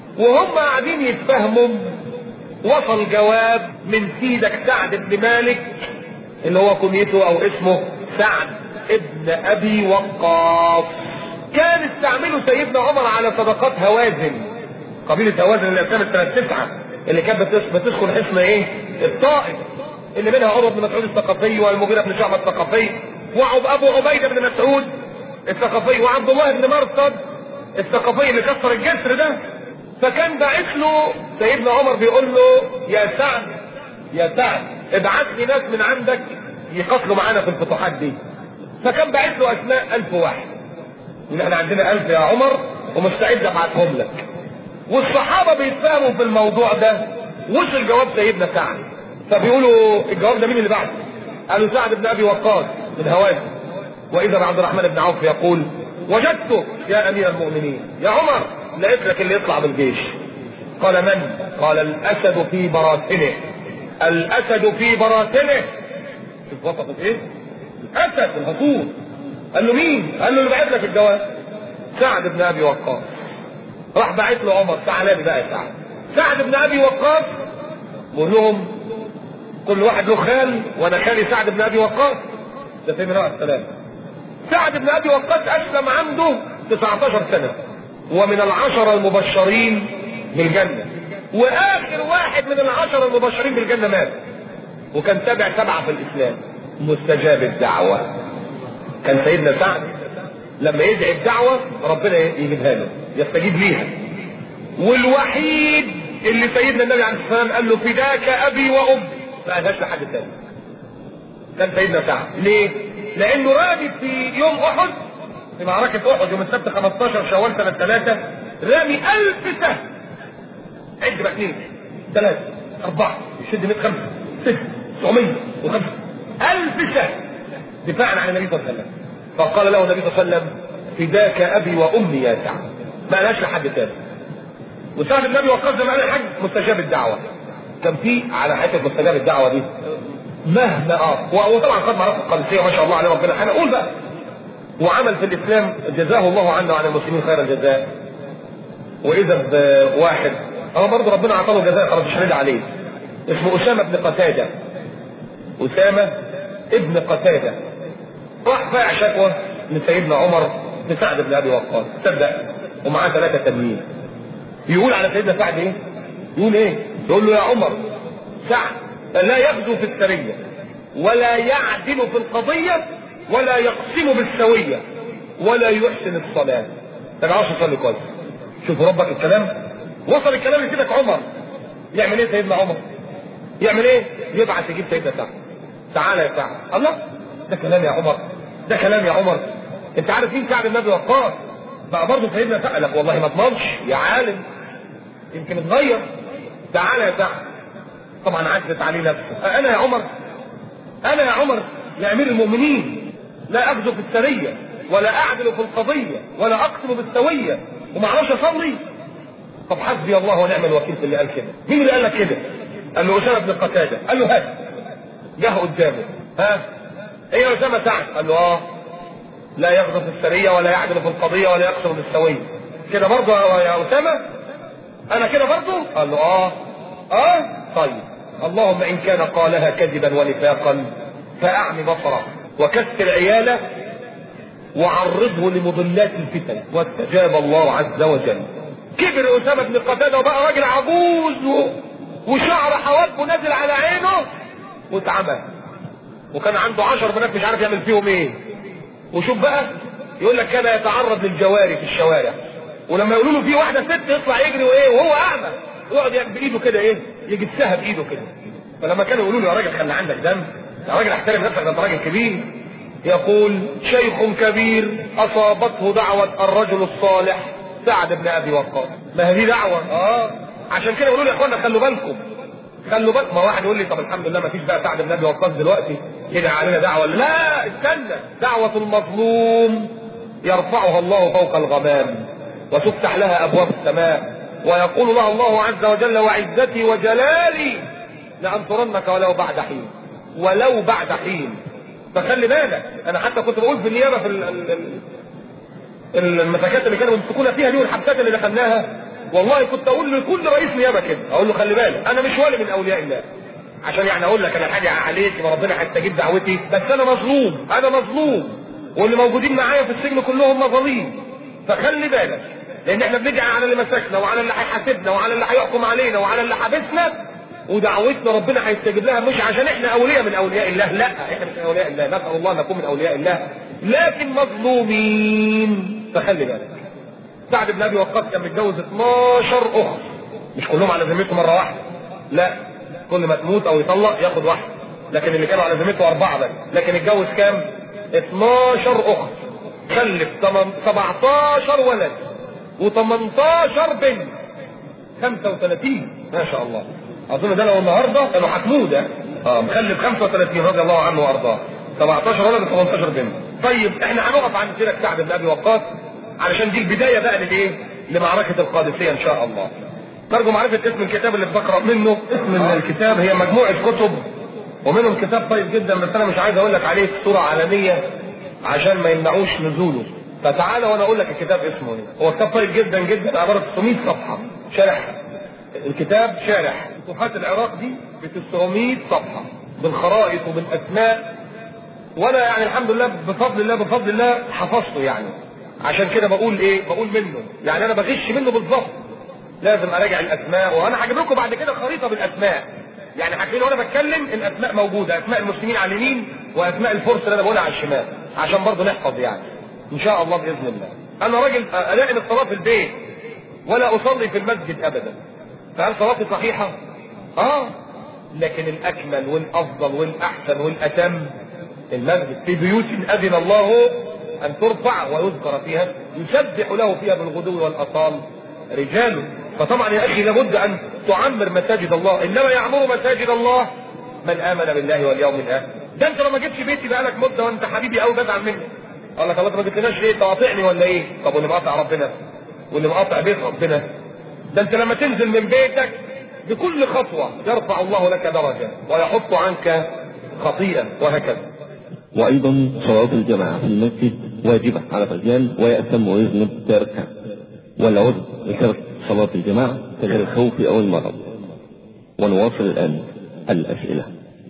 وهم قاعدين يتفاهموا وصل جواب من سيدك سعد بن مالك اللي هو كنيته او اسمه سعد ابن ابي وقاص كان استعمله سيدنا عمر على صدقات هوازن قبيلة هوازن اللي كانت سنة تسعة اللي كانت بتسكن حصن ايه الطائف اللي منها عمر بن مسعود الثقفي والمغيرة بن شعبة الثقفي وابو عبيدة بن مسعود الثقفي وعبد الله بن مرصد الثقفي اللي كسر الجسر ده فكان باعث له سيدنا عمر بيقول له يا سعد يا سعد ابعث لي ناس من عندك يقاتلوا معانا في الفتوحات دي فكان باعث له اسماء ألف واحد ان احنا عندنا ألف يا عمر ومستعد ابعثهم لك والصحابة بيتفاهموا في الموضوع ده وصل جواب سيدنا سعد فبيقولوا الجواب ده مين اللي بعده قالوا سعد بن ابي وقاص من هوازن واذا عبد الرحمن بن عوف يقول وجدته يا امير المؤمنين يا عمر لقيت لك اللي يطلع بالجيش قال من قال الاسد في براثنه الاسد في براثنه شوف وصفت ايه الاسد الهطول قال له مين قال له اللي بعت لك الجواب سعد بن ابي وقاص راح بعت له عمر تعالى لي بقى يا سعد سعد بن ابي وقاص بقول لهم كل واحد له خال وانا خالي سعد بن ابي وقاص ده سيدنا عليه السلام سعد بن ابي وقاص اسلم عنده 19 سنه ومن العشرة المبشرين بالجنة واخر واحد من العشرة المبشرين بالجنة مات وكان تابع سبعة في الاسلام مستجاب الدعوة كان سيدنا سعد لما يدعي الدعوة ربنا يجيبها له يستجيب ليها والوحيد اللي سيدنا النبي عليه الصلاة والسلام قال له فداك ابي وامي ما قالهاش لحد تاني كان سيدنا سعد ليه؟ لانه رامي في يوم احد في معركة احد يوم السبت 15 شوال سنة 3 رامي 1000 سهم عد بقى اثنين ثلاثة أربعة يشد 100 خمسة ستة 900 وخمسة 1000 سهم دفاعا عن النبي صلى الله عليه وسلم فقال له النبي صلى الله عليه وسلم فداك أبي وأمي يا سعد ما قالهاش لحد تاني وسعد النبي وقال زي ما قال الحج مستجاب الدعوة كان في على حته مستجاب الدعوه دي مهما اه وطبعا خد معركه القادسيه ما شاء الله عليه ربنا انا اقول بقى وعمل في الاسلام جزاه الله عنا وعن المسلمين خير الجزاء واذا بواحد هو برضه ربنا اعطاه جزاء خلاص مش عليه اسمه اسامه بن قتاده اسامه ابن قتاده راح فاع شكوى لسيدنا عمر لسعد بن ابي وقاص تصدق ومعاه ثلاثه تنين يقول على سيدنا سعد ايه؟ يقول ايه؟ يقول له يا عمر سعد لا يغزو في السرية ولا يعدل في القضية ولا يقسم بالسوية ولا يحسن الصلاة ما تعرفش تصلي كويس شوف ربك الكلام وصل الكلام لسيدك عمر يعمل ايه سيدنا عمر يعمل ايه يبعث يجيب سيدنا سعد تعالى يا سعد الله ده كلام يا عمر ده كلام يا عمر انت عارف مين سعد النبي وقاص بقى برضه سيدنا سعد لك والله ما تضمنش يا عالم يمكن اتغير تعالى يا سعد طبعا عجزت عليه نفسه انا يا عمر انا يا عمر يا امير المؤمنين لا اغزو في السريه ولا اعدل في القضيه ولا اقسم بالسويه وما اعرفش اصلي طب حسبي الله ونعم الوكيل في اللي قال كده مين اللي قال لك كده قال له اسامه بن قتاده قال له هات جه قدامه ها ايه يا اسامه سعد قال له اه لا يغزو في السريه ولا يعدل في القضيه ولا يقسم بالسويه كده برضه يا اسامه انا كده برضه قال له اه اه طيب اللهم ان كان قالها كذبا ونفاقا فاعم بصره وكسر عياله وعرضه لمضلات الفتن واستجاب الله عز وجل كبر اسامه بن قتاده وبقى راجل عجوز و... وشعر حواجبه نازل على عينه واتعمى وكان عنده عشر بنات مش عارف يعمل فيهم ايه وشوف بقى يقول لك كان يتعرض للجواري في الشوارع ولما يقولوا له في واحده ست يطلع يجري وايه وهو اعمى يقعد يعمل بايده كده ايه يجسها بايده كده فلما كانوا يقولوا له يا راجل خلي عندك دم يا راجل احترم نفسك ده انت راجل كبير يقول شيخ كبير اصابته دعوة الرجل الصالح سعد بن ابي وقاص ما هذه دعوة اه عشان كده يقولوا لي يا اخوانا خلوا بالكم خلوا بالكم ما واحد يقول لي طب الحمد لله ما فيش بقى سعد بن ابي وقاص دلوقتي كده علينا دعوة لا استنى دعوة المظلوم يرفعها الله فوق الغمام وتفتح لها ابواب السماء ويقول لها الله عز وجل وعزتي وجلالي لأنصرنك ولو بعد حين ولو بعد حين فخلي بالك انا حتى كنت بقول في النيابه في المساكات اللي كانوا يمسكونا فيها دي والحبسات اللي دخلناها والله كنت اقول لكل رئيس نيابه كده اقول له خلي بالك انا مش ولي من اولياء الله عشان يعني اقول لك انا حاجه عليك يبقى ربنا هيستجيب دعوتي بس انا مظلوم انا مظلوم واللي موجودين معايا في السجن كلهم مظاليم فخلي بالك لان احنا بندعي على اللي مسكنا وعلى اللي هيحاسبنا وعلى اللي هيحكم علينا وعلى اللي حابسنا ودعوتنا ربنا هيستجيب لها مش عشان احنا اولياء من اولياء الله لا احنا مش من اولياء الله نسال الله ان نكون من اولياء الله لكن مظلومين فخلي بالك سعد بن ابي وقاص كان متجوز 12 اخت مش كلهم على ذمته مره واحده لا كل ما تموت او يطلق ياخد واحده لكن اللي كانوا على ذمته اربعه بس لكن اتجوز كام 12 اخت خلف 17 ولد و18 بنت 35 ما شاء الله اظن ده لو النهارده كانوا حكموه ده اه مخلف 35 رضي الله عنه وارضاه 17 ولد و18 بنت طيب احنا هنقف عند سيره سعد بن ابي وقاص علشان دي البدايه بقى للايه؟ لمعركه القادسيه ان شاء الله. نرجو معرفه اسم الكتاب اللي بقرا منه، اسم الكتاب هي مجموعه كتب ومنهم كتاب طيب جدا بس انا مش عايز اقول لك عليه صوره عالميه عشان ما يمنعوش نزوله. فتعالى وانا اقول لك الكتاب اسمه ايه. هو كتاب طيب جدا جدا عباره 600 صفحه شرح الكتاب شارح فتوحات العراق دي ب 900 صفحه بالخرائط وبالاسماء وانا يعني الحمد لله بفضل الله بفضل الله حفظته يعني عشان كده بقول ايه بقول منه يعني انا بغش منه بالظبط لازم اراجع الاسماء وانا هجيب لكم بعد كده خريطه بالاسماء يعني هتلاقيني وانا بتكلم الاسماء موجوده اسماء المسلمين على اليمين واسماء الفرس اللي انا بقولها على الشمال عشان برضه نحفظ يعني ان شاء الله باذن الله انا راجل الاقي الصلاه في البيت ولا اصلي في المسجد ابدا فهل صلاتي صحيحه اه لكن الاكمل والافضل والاحسن والاتم المسجد في بيوت اذن الله أن ترفع ويذكر فيها يسبح له فيها بالغدو والأصال رجال فطبعا يا أخي لابد أن تعمر مساجد الله إنما يعمر مساجد الله من آمن بالله واليوم الآخر ده أنت لما جبتش بيتي بقالك مدة وأنت حبيبي قوي بزعل منك أقول لك الله ما جبتناش ليه تقاطعني ولا إيه طب واللي مقاطع ربنا واللي مقاطع بيت ربنا ده أنت لما تنزل من بيتك بكل خطوة يرفع الله لك درجة ويحط عنك خطيئة وهكذا وأيضا صلاة الجماعة في المسجد واجبة على الرجال ويأتم ويذنب تركها والعذر لترك صلاة الجماعة كغير الخوف أو المرض ونواصل الآن الأسئلة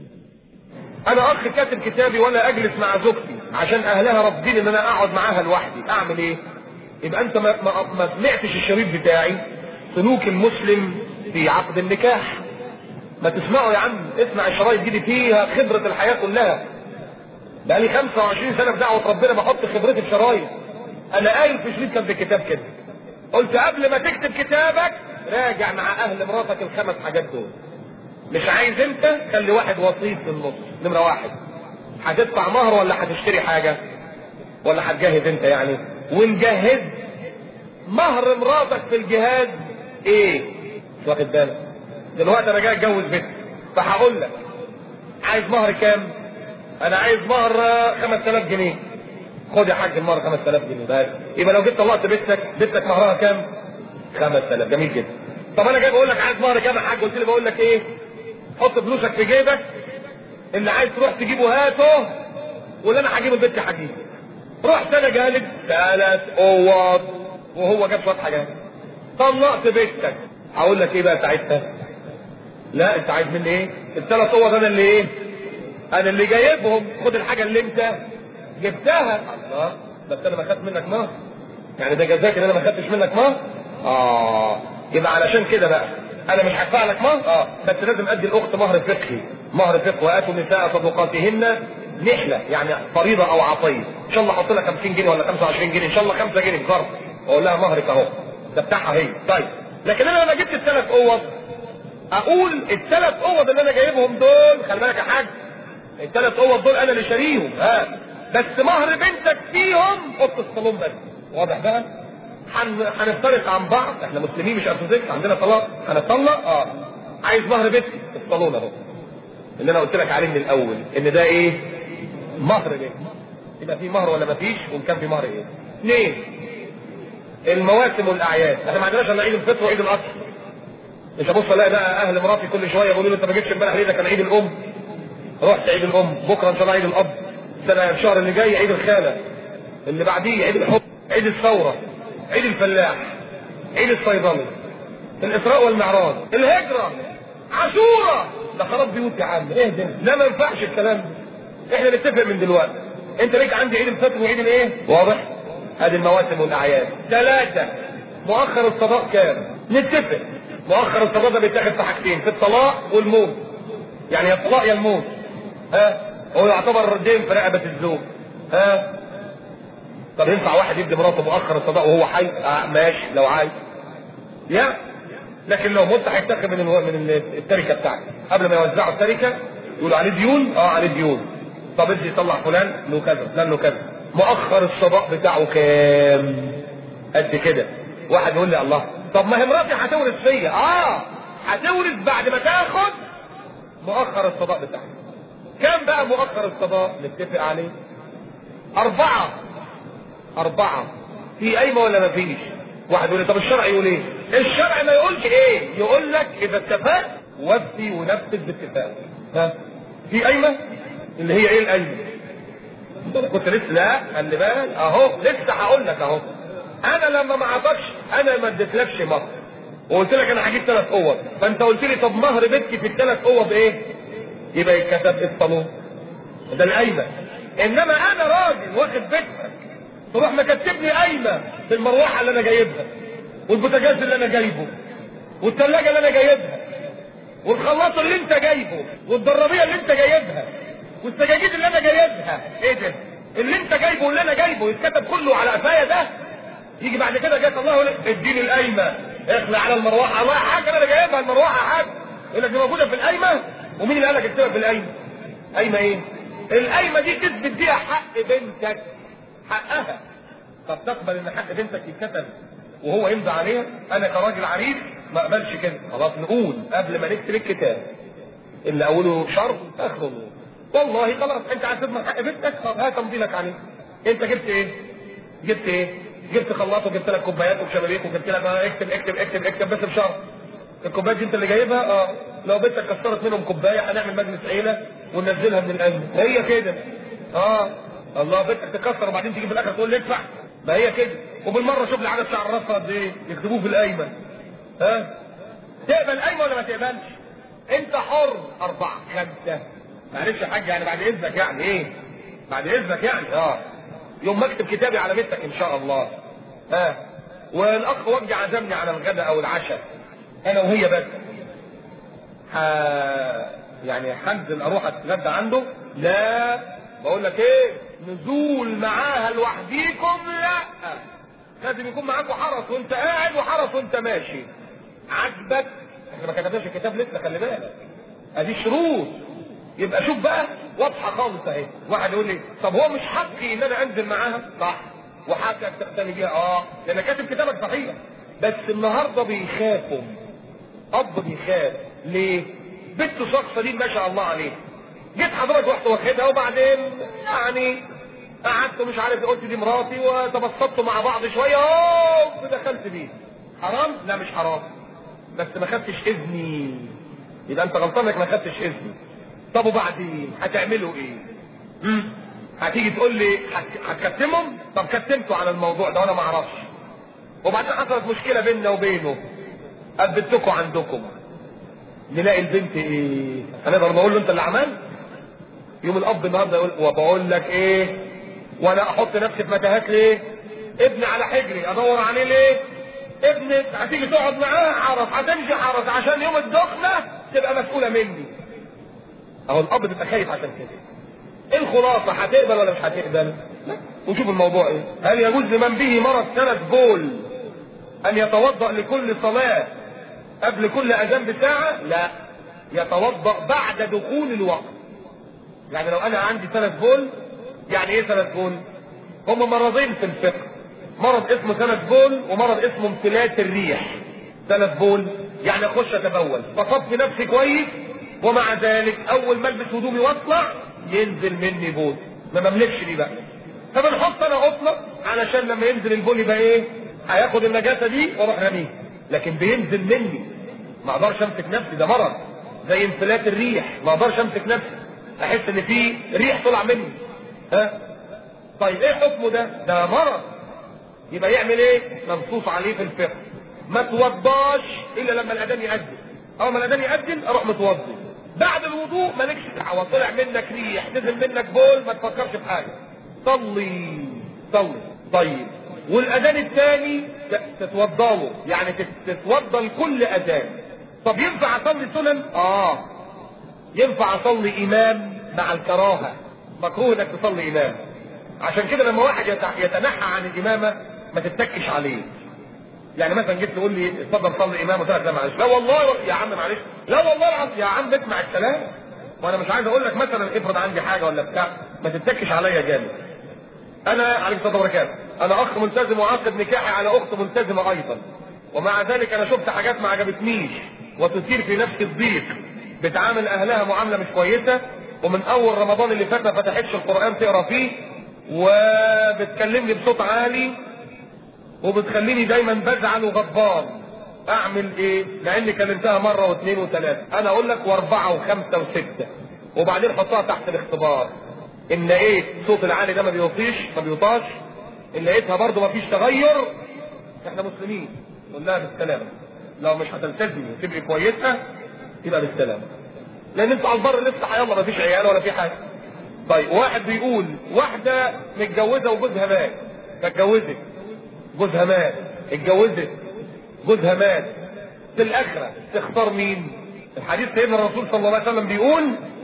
انا اخ كاتب كتابي ولا اجلس مع زوجتي عشان اهلها رافضين ان انا اقعد معاها لوحدي اعمل ايه يبقى انت ما, ما, ما سمعتش الشريط بتاعي سلوك المسلم في عقد النكاح ما تسمعوا يا عم اسمع الشرايط دي فيها خبرة الحياة كلها بقالي 25 سنة في دعوة ربنا بحط خبرتي في شرايط انا قايل في شريط كان بالكتاب كده قلت قبل ما تكتب كتابك راجع مع اهل مراتك الخمس حاجات دول مش عايز انت خلي واحد وسيط في النص نمرة واحد هتدفع مهر ولا هتشتري حاجة ولا هتجهز انت يعني ونجهز مهر مراتك في الجهاز ايه مش واخد بالك دلوقتي انا جاي اتجوز بنت فهقول لك عايز مهر كام انا عايز مهر 5000 جنيه خد يا حاج المهر 5000 جنيه بس يبقى لو جيت طلعت بنتك بنتك مهرها كام 5000 جميل جدا طب انا جاي بقول لك عايز مهر كام يا حاج قلت لي بقول لك ايه حط فلوسك في جيبك اللي عايز تروح تجيبه هاته واللي انا هجيبه البنت هجيبه رحت انا جالب ثلاث اوض وهو جاب شويه حاجات طلقت بنتك هقول لك ايه بقى ساعتها لا انت عايز مني ايه الثلاث اوض انا اللي ايه انا اللي جايبهم خد الحاجه اللي انت جبتها الله بس انا ما خدت منك مهر يعني ده جزاك ان انا ما خدتش منك مهر اه يبقى علشان كده بقى انا مش هدفع لك مهر اه بس لازم ادي الاخت مهر فقهي مهر فقه واتوا النساء صدقاتهن نحله يعني فريضه او عطيه ان شاء الله احط لها 50 جنيه ولا 25 جنيه ان شاء الله 5 جنيه بظرف واقول لها مهرك اهو ده بتاعها هي طيب لكن انا لما جبت الثلاث اوض اقول الثلاث اوض اللي انا جايبهم دول خلي بالك يا حاج الثلاث اوض دول انا اللي شاريهم ها بس مهر بنتك فيهم اوضه الصالون بس واضح بقى هنفترق عن بعض احنا مسلمين مش ارثوذكس عندنا طلاق هنطلق اه عايز مهر بنتي في الصالون اهو اللي انا قلت لك عليه من الاول ان ده ايه مهر بنتي يبقى في مهر ولا مفيش وان كان في مهر ايه اثنين المواسم والاعياد احنا ما عندناش الا عيد الفطر وعيد الاضحى مش هبص الاقي بقى اهل مراتي كل شويه يقولوا لي انت ما جيتش امبارح ليه ده كان عيد الام رحت عيد الام بكره ان شاء الله عيد الاب السنه الشهر اللي جاي عيد الخاله اللي بعديه عيد الحب عيد الثوره عيد الفلاح عيد الصيدلي الاسراء والمعراج الهجره عاشوره ده خراب بيوت يا عم ايه ده لا ما ينفعش الكلام ده احنا نتفق من دلوقتي انت ليك عندي عيد الفطر وعيد الايه واضح هذه المواسم والاعياد ثلاثه مؤخر الصداق كام نتفق مؤخر الصداق ده بيتاخد في حاجتين في الطلاق والموت يعني يا الطلاق يا الموت ها هو يعتبر دين في رقبه الزوج ها طب ينفع واحد يدي مراته مؤخر الصداق وهو حي آه ماشي لو عايز يا لكن لو مت هيتاخد من الو- من التركه بتاعتي قبل ما يوزعوا التركه يقولوا عليه ديون اه عليه ديون طب ادي يطلع فلان له كذا فلان له كذا مؤخر الصداق بتاعه كام قد كده واحد يقول لي الله طب ما هي مراتي هتورث فيا اه هتورث بعد ما تاخد مؤخر الصداق بتاعها كام بقى مؤخر الصداق نتفق عليه أربعة أربعة في قايمة ولا ما فيش؟ واحد يقول لي طب الشرع يقول ايه؟ الشرع ما يقولش ايه؟ يقول لك إذا اتفقت وفي ونفذ باتفاق. ها؟ في قايمة؟ اللي هي ايه القايمة؟ كنت لسه لا خلي بالك اهو لسه هقول لك اهو. أنا لما ما اعطكش أنا ما اديتلكش مهر. وقلت لك أنا هجيب ثلاث أوض، فأنت قلت لي طب مهر بيتك في الثلاث أوض إيه؟ يبقى يتكتب الصالون. ده القايمة. إنما أنا راجل واخد بيتك تروح مكتب لي قايمه في المروحه اللي انا جايبها والبوتاجاز اللي انا جايبه والثلاجه اللي انا جايبها والخلاط اللي انت جايبه والضرابيه اللي انت جايبها والسجاجيد اللي انا جايبها ايه ده اللي انت جايبه واللي انا جايبه يتكتب كله على قفايا ده يجي بعد كده جاك الله يقول لك اديني القايمه اخلع على المروحه الله يا حاج انا جايبها المروحه يا حاج يقول لك دي موجوده في القايمه ومين اللي قال لك اكتبها في القايمه قايمه ايه القايمه دي تثبت بيها حق بنتك حقها طب تقبل ان حق بنتك يتكتب وهو يمضي عليها انا كراجل عريف ما اقبلش كده خلاص نقول قبل ما نكتب الكتاب اللي اوله شرط اخره نور والله خلاص انت عايز تضمن حق بنتك طب هات امضي لك عليه انت جبت ايه جبت ايه جبت خلاط وجبت لك كوبايات وشبابيك وجبت لك آه اكتب اكتب اكتب اكتب بس بشرط الكوبايات دي انت اللي جايبها اه لو بنتك كسرت منهم كوبايه هنعمل مجلس عيله وننزلها من القلب هي كده اه الله بنتك تكسر وبعدين تيجي في الاخر تقول لي ادفع ما هي كده وبالمره شوف لي عدد شعر راسها قد ايه يكتبوه في القايمه ها تقبل قايمه ولا ما تقبلش انت حر اربعه خمسه معلش يا حاج يعني بعد اذنك يعني ايه بعد اذنك يعني اه يوم ما اكتب كتابي على بنتك ان شاء الله ها والاخ وجه عزمني على الغداء او العشاء انا وهي بس ح... يعني هنزل اروح اتغدى عنده لا بقول لك ايه نزول معاها لوحديكم لا لازم يكون معاكم حرس وانت قاعد وحرس وانت ماشي عجبك احنا ما كتبناش الكتاب لسه خلي بالك ادي شروط يبقى شوف بقى واضحه خالص اهي واحد يقول لي طب هو مش حقي ان انا انزل معاها صح وحقك تقتني بيها اه لان كاتب كتابك صحيح بس النهارده بيخافوا اب بيخاف ليه بنت شخصه دي ما شاء الله عليه جيت حضرتك رحت واخدها وبعدين يعني قعدت مش عارف قلت دي مراتي وتبسطتوا مع بعض شويه اوه دخلت بيه حرام لا مش حرام بس ما خدتش اذني يبقى انت غلطان انك ما خدتش اذني طب وبعدين هتعملوا ايه مم؟ هتيجي تقول لي هت- هتكتمهم طب كتمته على الموضوع ده وانا ما اعرفش وبعدين حصلت مشكله بيننا وبينه اثبتكم عندكم نلاقي البنت ايه هنقدر نقول له انت اللي عملت يوم الاب النهارده يقول وبقول لك ايه وانا احط نفسي في متاهات ليه ابني على حجري ادور عليه ليه ابني هتيجي تقعد معاه حرس هتمشي حرس عشان يوم الدخله تبقى مسؤوله مني اهو الاب بيبقى خايف عشان كده ايه الخلاصه هتقبل ولا مش هتقبل لا وشوف الموضوع ايه هل يجوز لمن به مرض سنة بول ان يتوضا لكل صلاه قبل كل اذان بساعه لا يتوضا بعد دخول الوقت يعني لو انا عندي سنة بول يعني ايه سنة بول هم مرضين في الفقه مرض اسمه سنة بول ومرض اسمه امتلاك الريح سنة بول يعني اخش اتبول فصفي نفسي كويس ومع ذلك اول ما البس هدومي واطلع ينزل مني بول ما بملكش دي بقى فبنحط انا قطنه علشان لما ينزل البول يبقى ايه هياخد النجاسه دي واروح رميه لكن بينزل مني ما اقدرش امسك نفسي ده مرض زي انفلات الريح ما اقدرش امسك نفسي احس ان في ريح طلع مني ها طيب ايه حكمه ده ده مرض يبقى يعمل ايه منصوص عليه في الفقه ما توضاش الا لما الاذان يأذن اول ما الاذان يأذن اروح متوضي بعد الوضوء مالكش دعوه طلع منك ريح نزل منك بول ما تفكرش في حاجه صلي صلي طيب والاذان الثاني تتوضى له يعني تتوضى لكل اذان طب ينفع اصلي سنن اه ينفع اصلي امام مع الكراهه مكروه انك تصلي امام عشان كده لما واحد يتنحى عن الامامه ما تتكش عليه يعني مثلا جيت تقول لي اتفضل صلي امام قلت لك لا معلش لا والله يا عم معلش لا والله يا عم اسمع الكلام وانا مش عايز اقول لك مثلا افرض عندي حاجه ولا بتاع ما تتكش عليا جامد انا عليك الصلاه وبركاته انا اخ ملتزم وعقد نكاحي على اخت ملتزمه ايضا ومع ذلك انا شفت حاجات ما عجبتنيش وتثير في نفسي الضيق بتعامل اهلها معامله مش كويسه ومن اول رمضان اللي فات ما فتحتش القران تقرا فيه وبتكلمني بصوت عالي وبتخليني دايما بزعل وغضبان اعمل ايه مع اني كلمتها مره واثنين وثلاثه انا اقول لك واربعه وخمسه وسته وبعدين حطها تحت الاختبار ان ايه الصوت العالي ده ما بيوطيش ما بيوطاش ان لقيتها برضه ما فيش تغير احنا مسلمين قول لها بالسلامه لو مش هتلتزمي وتبقي كويسه يبقى بالسلامه لان انتوا على البر لسه يلا ما فيش عيال ولا في حاجه طيب واحد بيقول واحده متجوزه وجوزها مات فاتجوزت جوزها مات اتجوزت جوزها مات في الاخره تختار مين الحديث سيدنا الرسول صلى الله عليه وسلم بيقول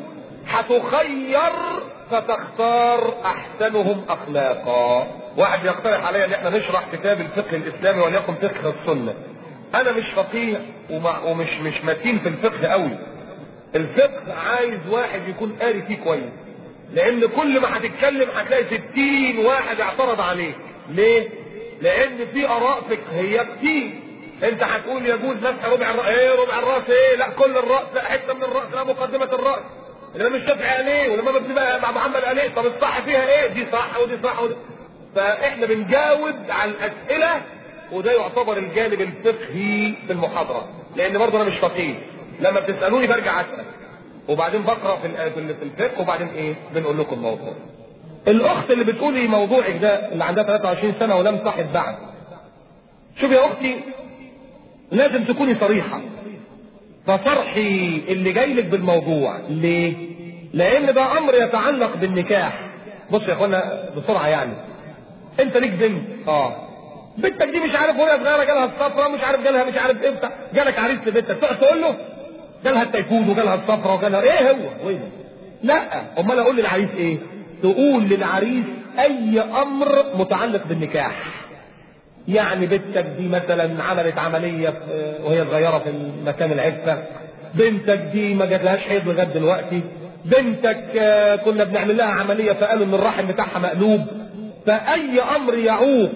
هتخير فتختار احسنهم اخلاقا واحد يقترح عليا ان احنا نشرح كتاب الفقه الاسلامي وليكن فقه السنه انا مش فقيه ومش مش متين في الفقه قوي الفقه عايز واحد يكون قاري فيه كويس لان كل ما هتتكلم هتلاقي ستين واحد اعترض عليك ليه لان في اراء فقهيه كتير انت هتقول يجوز مسح ربع الراس ايه ربع الراس ايه لا كل الراس لا حته من الراس لا مقدمه الراس الامام الشافعي قال ايه والامام ابن مع محمد قال ايه طب الصح فيها ايه دي صح ودي صح ودي فاحنا بنجاوب على الاسئله وده يعتبر الجانب الفقهي في المحاضره لان برضه انا مش فقيه لما بتسالوني برجع اسال وبعدين بقرا في في الفقه وبعدين ايه بنقول لكم الموضوع الاخت اللي بتقولي موضوعك ده اللي عندها 23 سنه ولم تحد بعد شوف يا اختي لازم تكوني صريحه فصرحي اللي جاي لك بالموضوع ليه لان ده امر يتعلق بالنكاح بص يا اخوانا بسرعه يعني انت ليك بنت اه بنتك دي مش عارف وهي صغيره جالها الصفرة مش عارف جالها مش عارف امتى جالك عريس لبنتك تقعد تقول له جالها التيفود وجالها الصفرة وجالها ايه هو وين لا امال اقول للعريس ايه تقول للعريس اي امر متعلق بالنكاح يعني بنتك دي مثلا عملت عملية وهي صغيرة في مكان العفة بنتك دي ما جاتلهاش حيض لغاية دلوقتي بنتك كنا بنعمل لها عملية فقالوا ان الرحم بتاعها مقلوب فأي أمر يعوق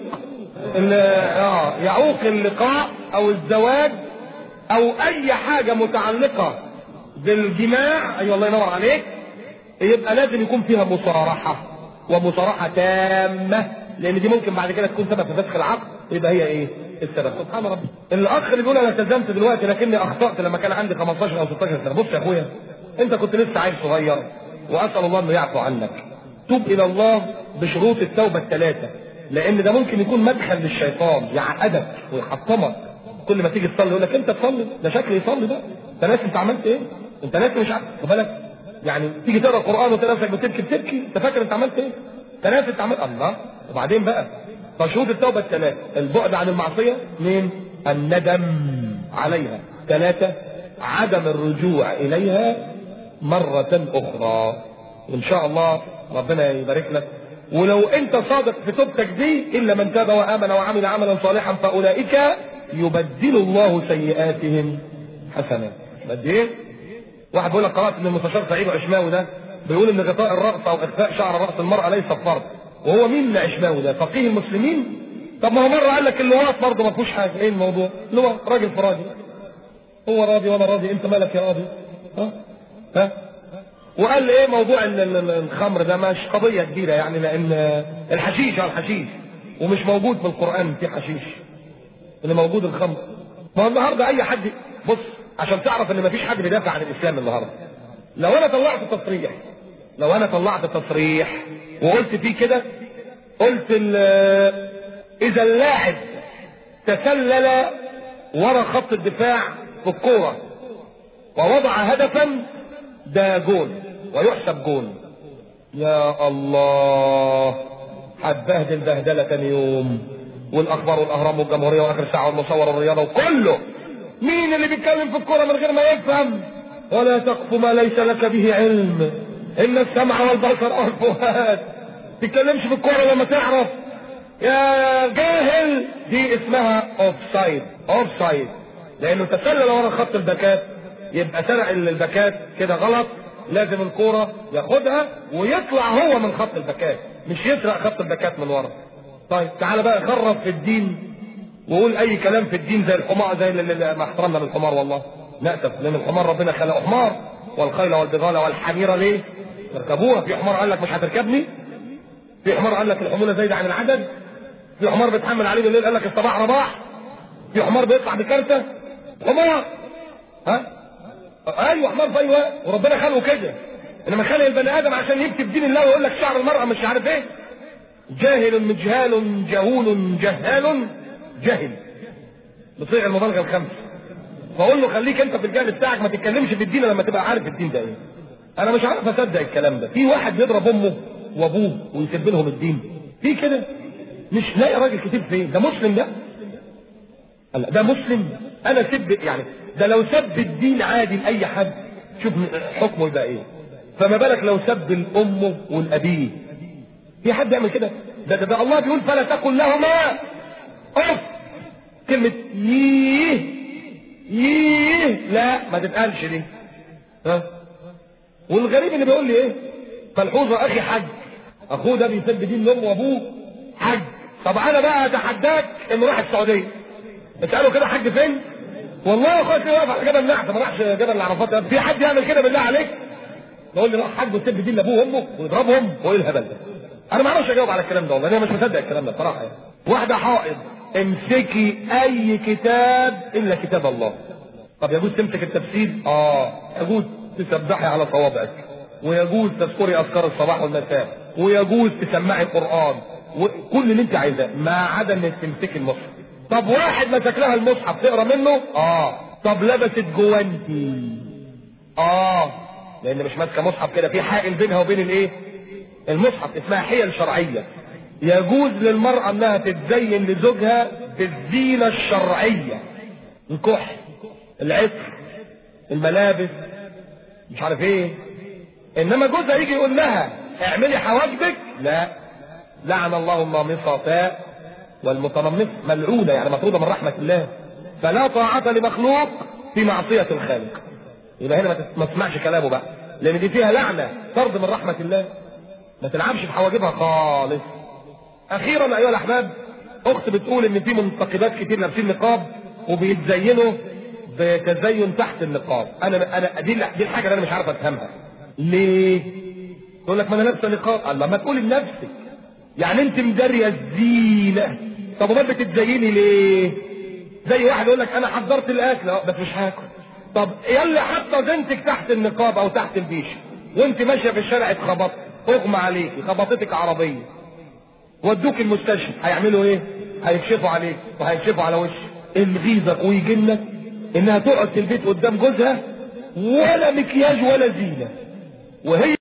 اه يعوق اللقاء أو الزواج أو أي حاجة متعلقة بالجماع أيوة الله ينور عليك يبقى لازم يكون فيها مصارحة ومصارحة تامة لان دي ممكن بعد كده تكون سبب في فسخ العقد يبقى هي ايه السبب سبحان ربي الاخ اللي بيقول انا التزمت دلوقتي لكني اخطات لما كان عندي 15 او 16 سنه بص يا اخويا انت كنت لسه عيل صغير واسال الله انه يعفو عنك توب الى الله بشروط التوبه الثلاثه لان ده ممكن يكون مدخل للشيطان يعقدك ويحطمك كل ما تيجي تصلي يقول لك انت تصلي ده شكل يصلي بقى انت ناسي انت عملت ايه انت ناسي مش عارف خد بالك يعني تيجي تقرا القران وتلاقي نفسك بتبكي بتبكي انت فاكر انت عملت ايه انت ناسي انت عملت الله وبعدين بقى فشروط التوبة الثلاثة البعد عن المعصية اثنين الندم عليها ثلاثة عدم الرجوع إليها مرة أخرى وإن شاء الله ربنا يبارك لك ولو أنت صادق في توبتك دي إلا من تاب وآمن وعمل عملا صالحا فأولئك يبدل الله سيئاتهم حسنات قد إيه؟ واحد بيقول لك قرأت إن المستشار سعيد عشماوي ده بيقول إن غطاء الرأس أو إخفاء شعر رأس المرأة ليس فرض وهو مين اللي عشماوي ده فقيه المسلمين طب ما هو مره قال لك اللواط برضه ما فيهوش حاجه ايه الموضوع لواط راجل في راجل هو راضي وانا راضي انت مالك يا قاضي ها ها وقال لي ايه موضوع الخمر ده مش قضيه كبيره يعني لان الحشيش على الحشيش ومش موجود في القران في حشيش اللي موجود الخمر ما هو النهارده اي حد بص عشان تعرف ان مفيش حد بيدافع عن الاسلام النهارده لو انا طلعت تصريح لو انا طلعت تصريح وقلت فيه كده قلت اذا اللاعب تسلل ورا خط الدفاع في الكوره ووضع هدفا ده جول ويحسب جول يا الله هتبهدل بهدله تاني يوم والاخبار والاهرام والجمهوريه واخر ساعه والمصور والرياضه وكله مين اللي بيتكلم في الكوره من غير ما يفهم ولا تقف ما ليس لك به علم ان السمع والبصر والفؤاد تتكلمش في الكوره لما تعرف يا جاهل دي اسمها اوف سايد اوف سايد لانه تسلل ورا خط الباكات يبقى سرق الباكات كده غلط لازم الكوره ياخدها ويطلع هو من خط الباكات مش يسرق خط الباكات من ورا طيب تعالى بقى خرب في الدين وقول اي كلام في الدين زي الحمار زي ما احترمنا للحمار والله نأسف لان الحمار ربنا خلقه حمار والخيل والبغال والحمير ليه؟ تركبوها في حمار قال لك مش هتركبني في حمار قال لك الحموله زايده عن العدد في حمار بيتحمل عليه بالليل قال لك الصباح رباح في حمار بيطلع بكارته حمار ها ايوه حمار في اي وقت وربنا خلقه كده انما خلق البني ادم عشان يكتب دين الله ويقول لك شعر المرأة مش عارف ايه جاهل مجهال جهول جهال جهل بصيغ المبالغه الخمس فاقول له خليك انت في الجهل بتاعك ما تتكلمش في الدين لما تبقى عارف الدين ده ايه انا مش عارف اصدق الكلام ده في واحد بيضرب امه وابوه ويسب لهم الدين في كده مش لاقي راجل كتير فين ده مسلم ده لا ده مسلم انا سب يعني ده لو سب الدين عادي لاي حد شوف حكمه يبقى ايه فما بالك لو سب الام والابيه في حد يعمل كده ده, ده, ده الله بيقول فلا تقل لهما اف كلمة ييه ييه لا ما تتقالش دي ها والغريب اللي بيقول لي ايه ملحوظة اخي حج اخوه ده بيسب دين امه وابوه حج طب انا بقى اتحداك انه راح السعودية اسأله كده حج فين والله يا اخويا كده واقف على جبل نحس ما راحش جبل العرفات في حد يعمل كده بالله عليك يقول لي راح حج ويسب دين لابوه وامه ويضربهم وايه الهبل ده انا ما اعرفش اجاوب على الكلام ده والله انا مش مصدق الكلام ده بصراحه يعني واحده حائض امسكي اي كتاب الا كتاب الله طب يجوز تمسك التفسير اه يجوز تسبحي على صوابعك ويجوز تذكري اذكار الصباح والمساء ويجوز تسمعي القران وكل اللي انت عايزاه ما عدا انك تمسكي المصحف طب واحد مسك لها المصحف تقرا منه اه طب لبست جوانتي اه لان مش ماسكه مصحف كده في حائل بينها وبين الايه المصحف اسمها حيل شرعيه يجوز للمرأة انها تتزين لزوجها بالزينة الشرعية الكحل العطر الملابس مش عارف ايه انما جوزها يجي يقول لها اعملي حواجبك لا لعن الله النامصة والمتنمص ملعونة يعني مطرودة من رحمة الله فلا طاعة لمخلوق في معصية الخالق يبقى هنا ما تسمعش كلامه بقى لان دي فيها لعنة طرد من رحمة الله ما تلعبش في حواجبها خالص اخيرا ايها الاحباب اخت بتقول ان في منتقبات كتير لابسين نقاب وبيتزينوا بتزين تحت النقاب انا انا دي دي الحاجه اللي انا مش عارف افهمها ليه تقول لك ما انا لابسه نقاب الله ما تقولي لنفسك يعني انت مداريه الزينه طب وما بتتزيني ليه زي واحد يقول لك انا حضرت الاكل بس مش هاكل طب يلا حاطه زينتك تحت النقاب او تحت البيش وانت ماشيه في الشارع اتخبطت اغمى عليكي خبطتك عربيه ودوك المستشفى هيعملوا ايه هيكشفوا عليك وهيكشفوا على وشك الغيظك ويجنك انها تقعد في البيت قدام جوزها ولا مكياج ولا زينه وهي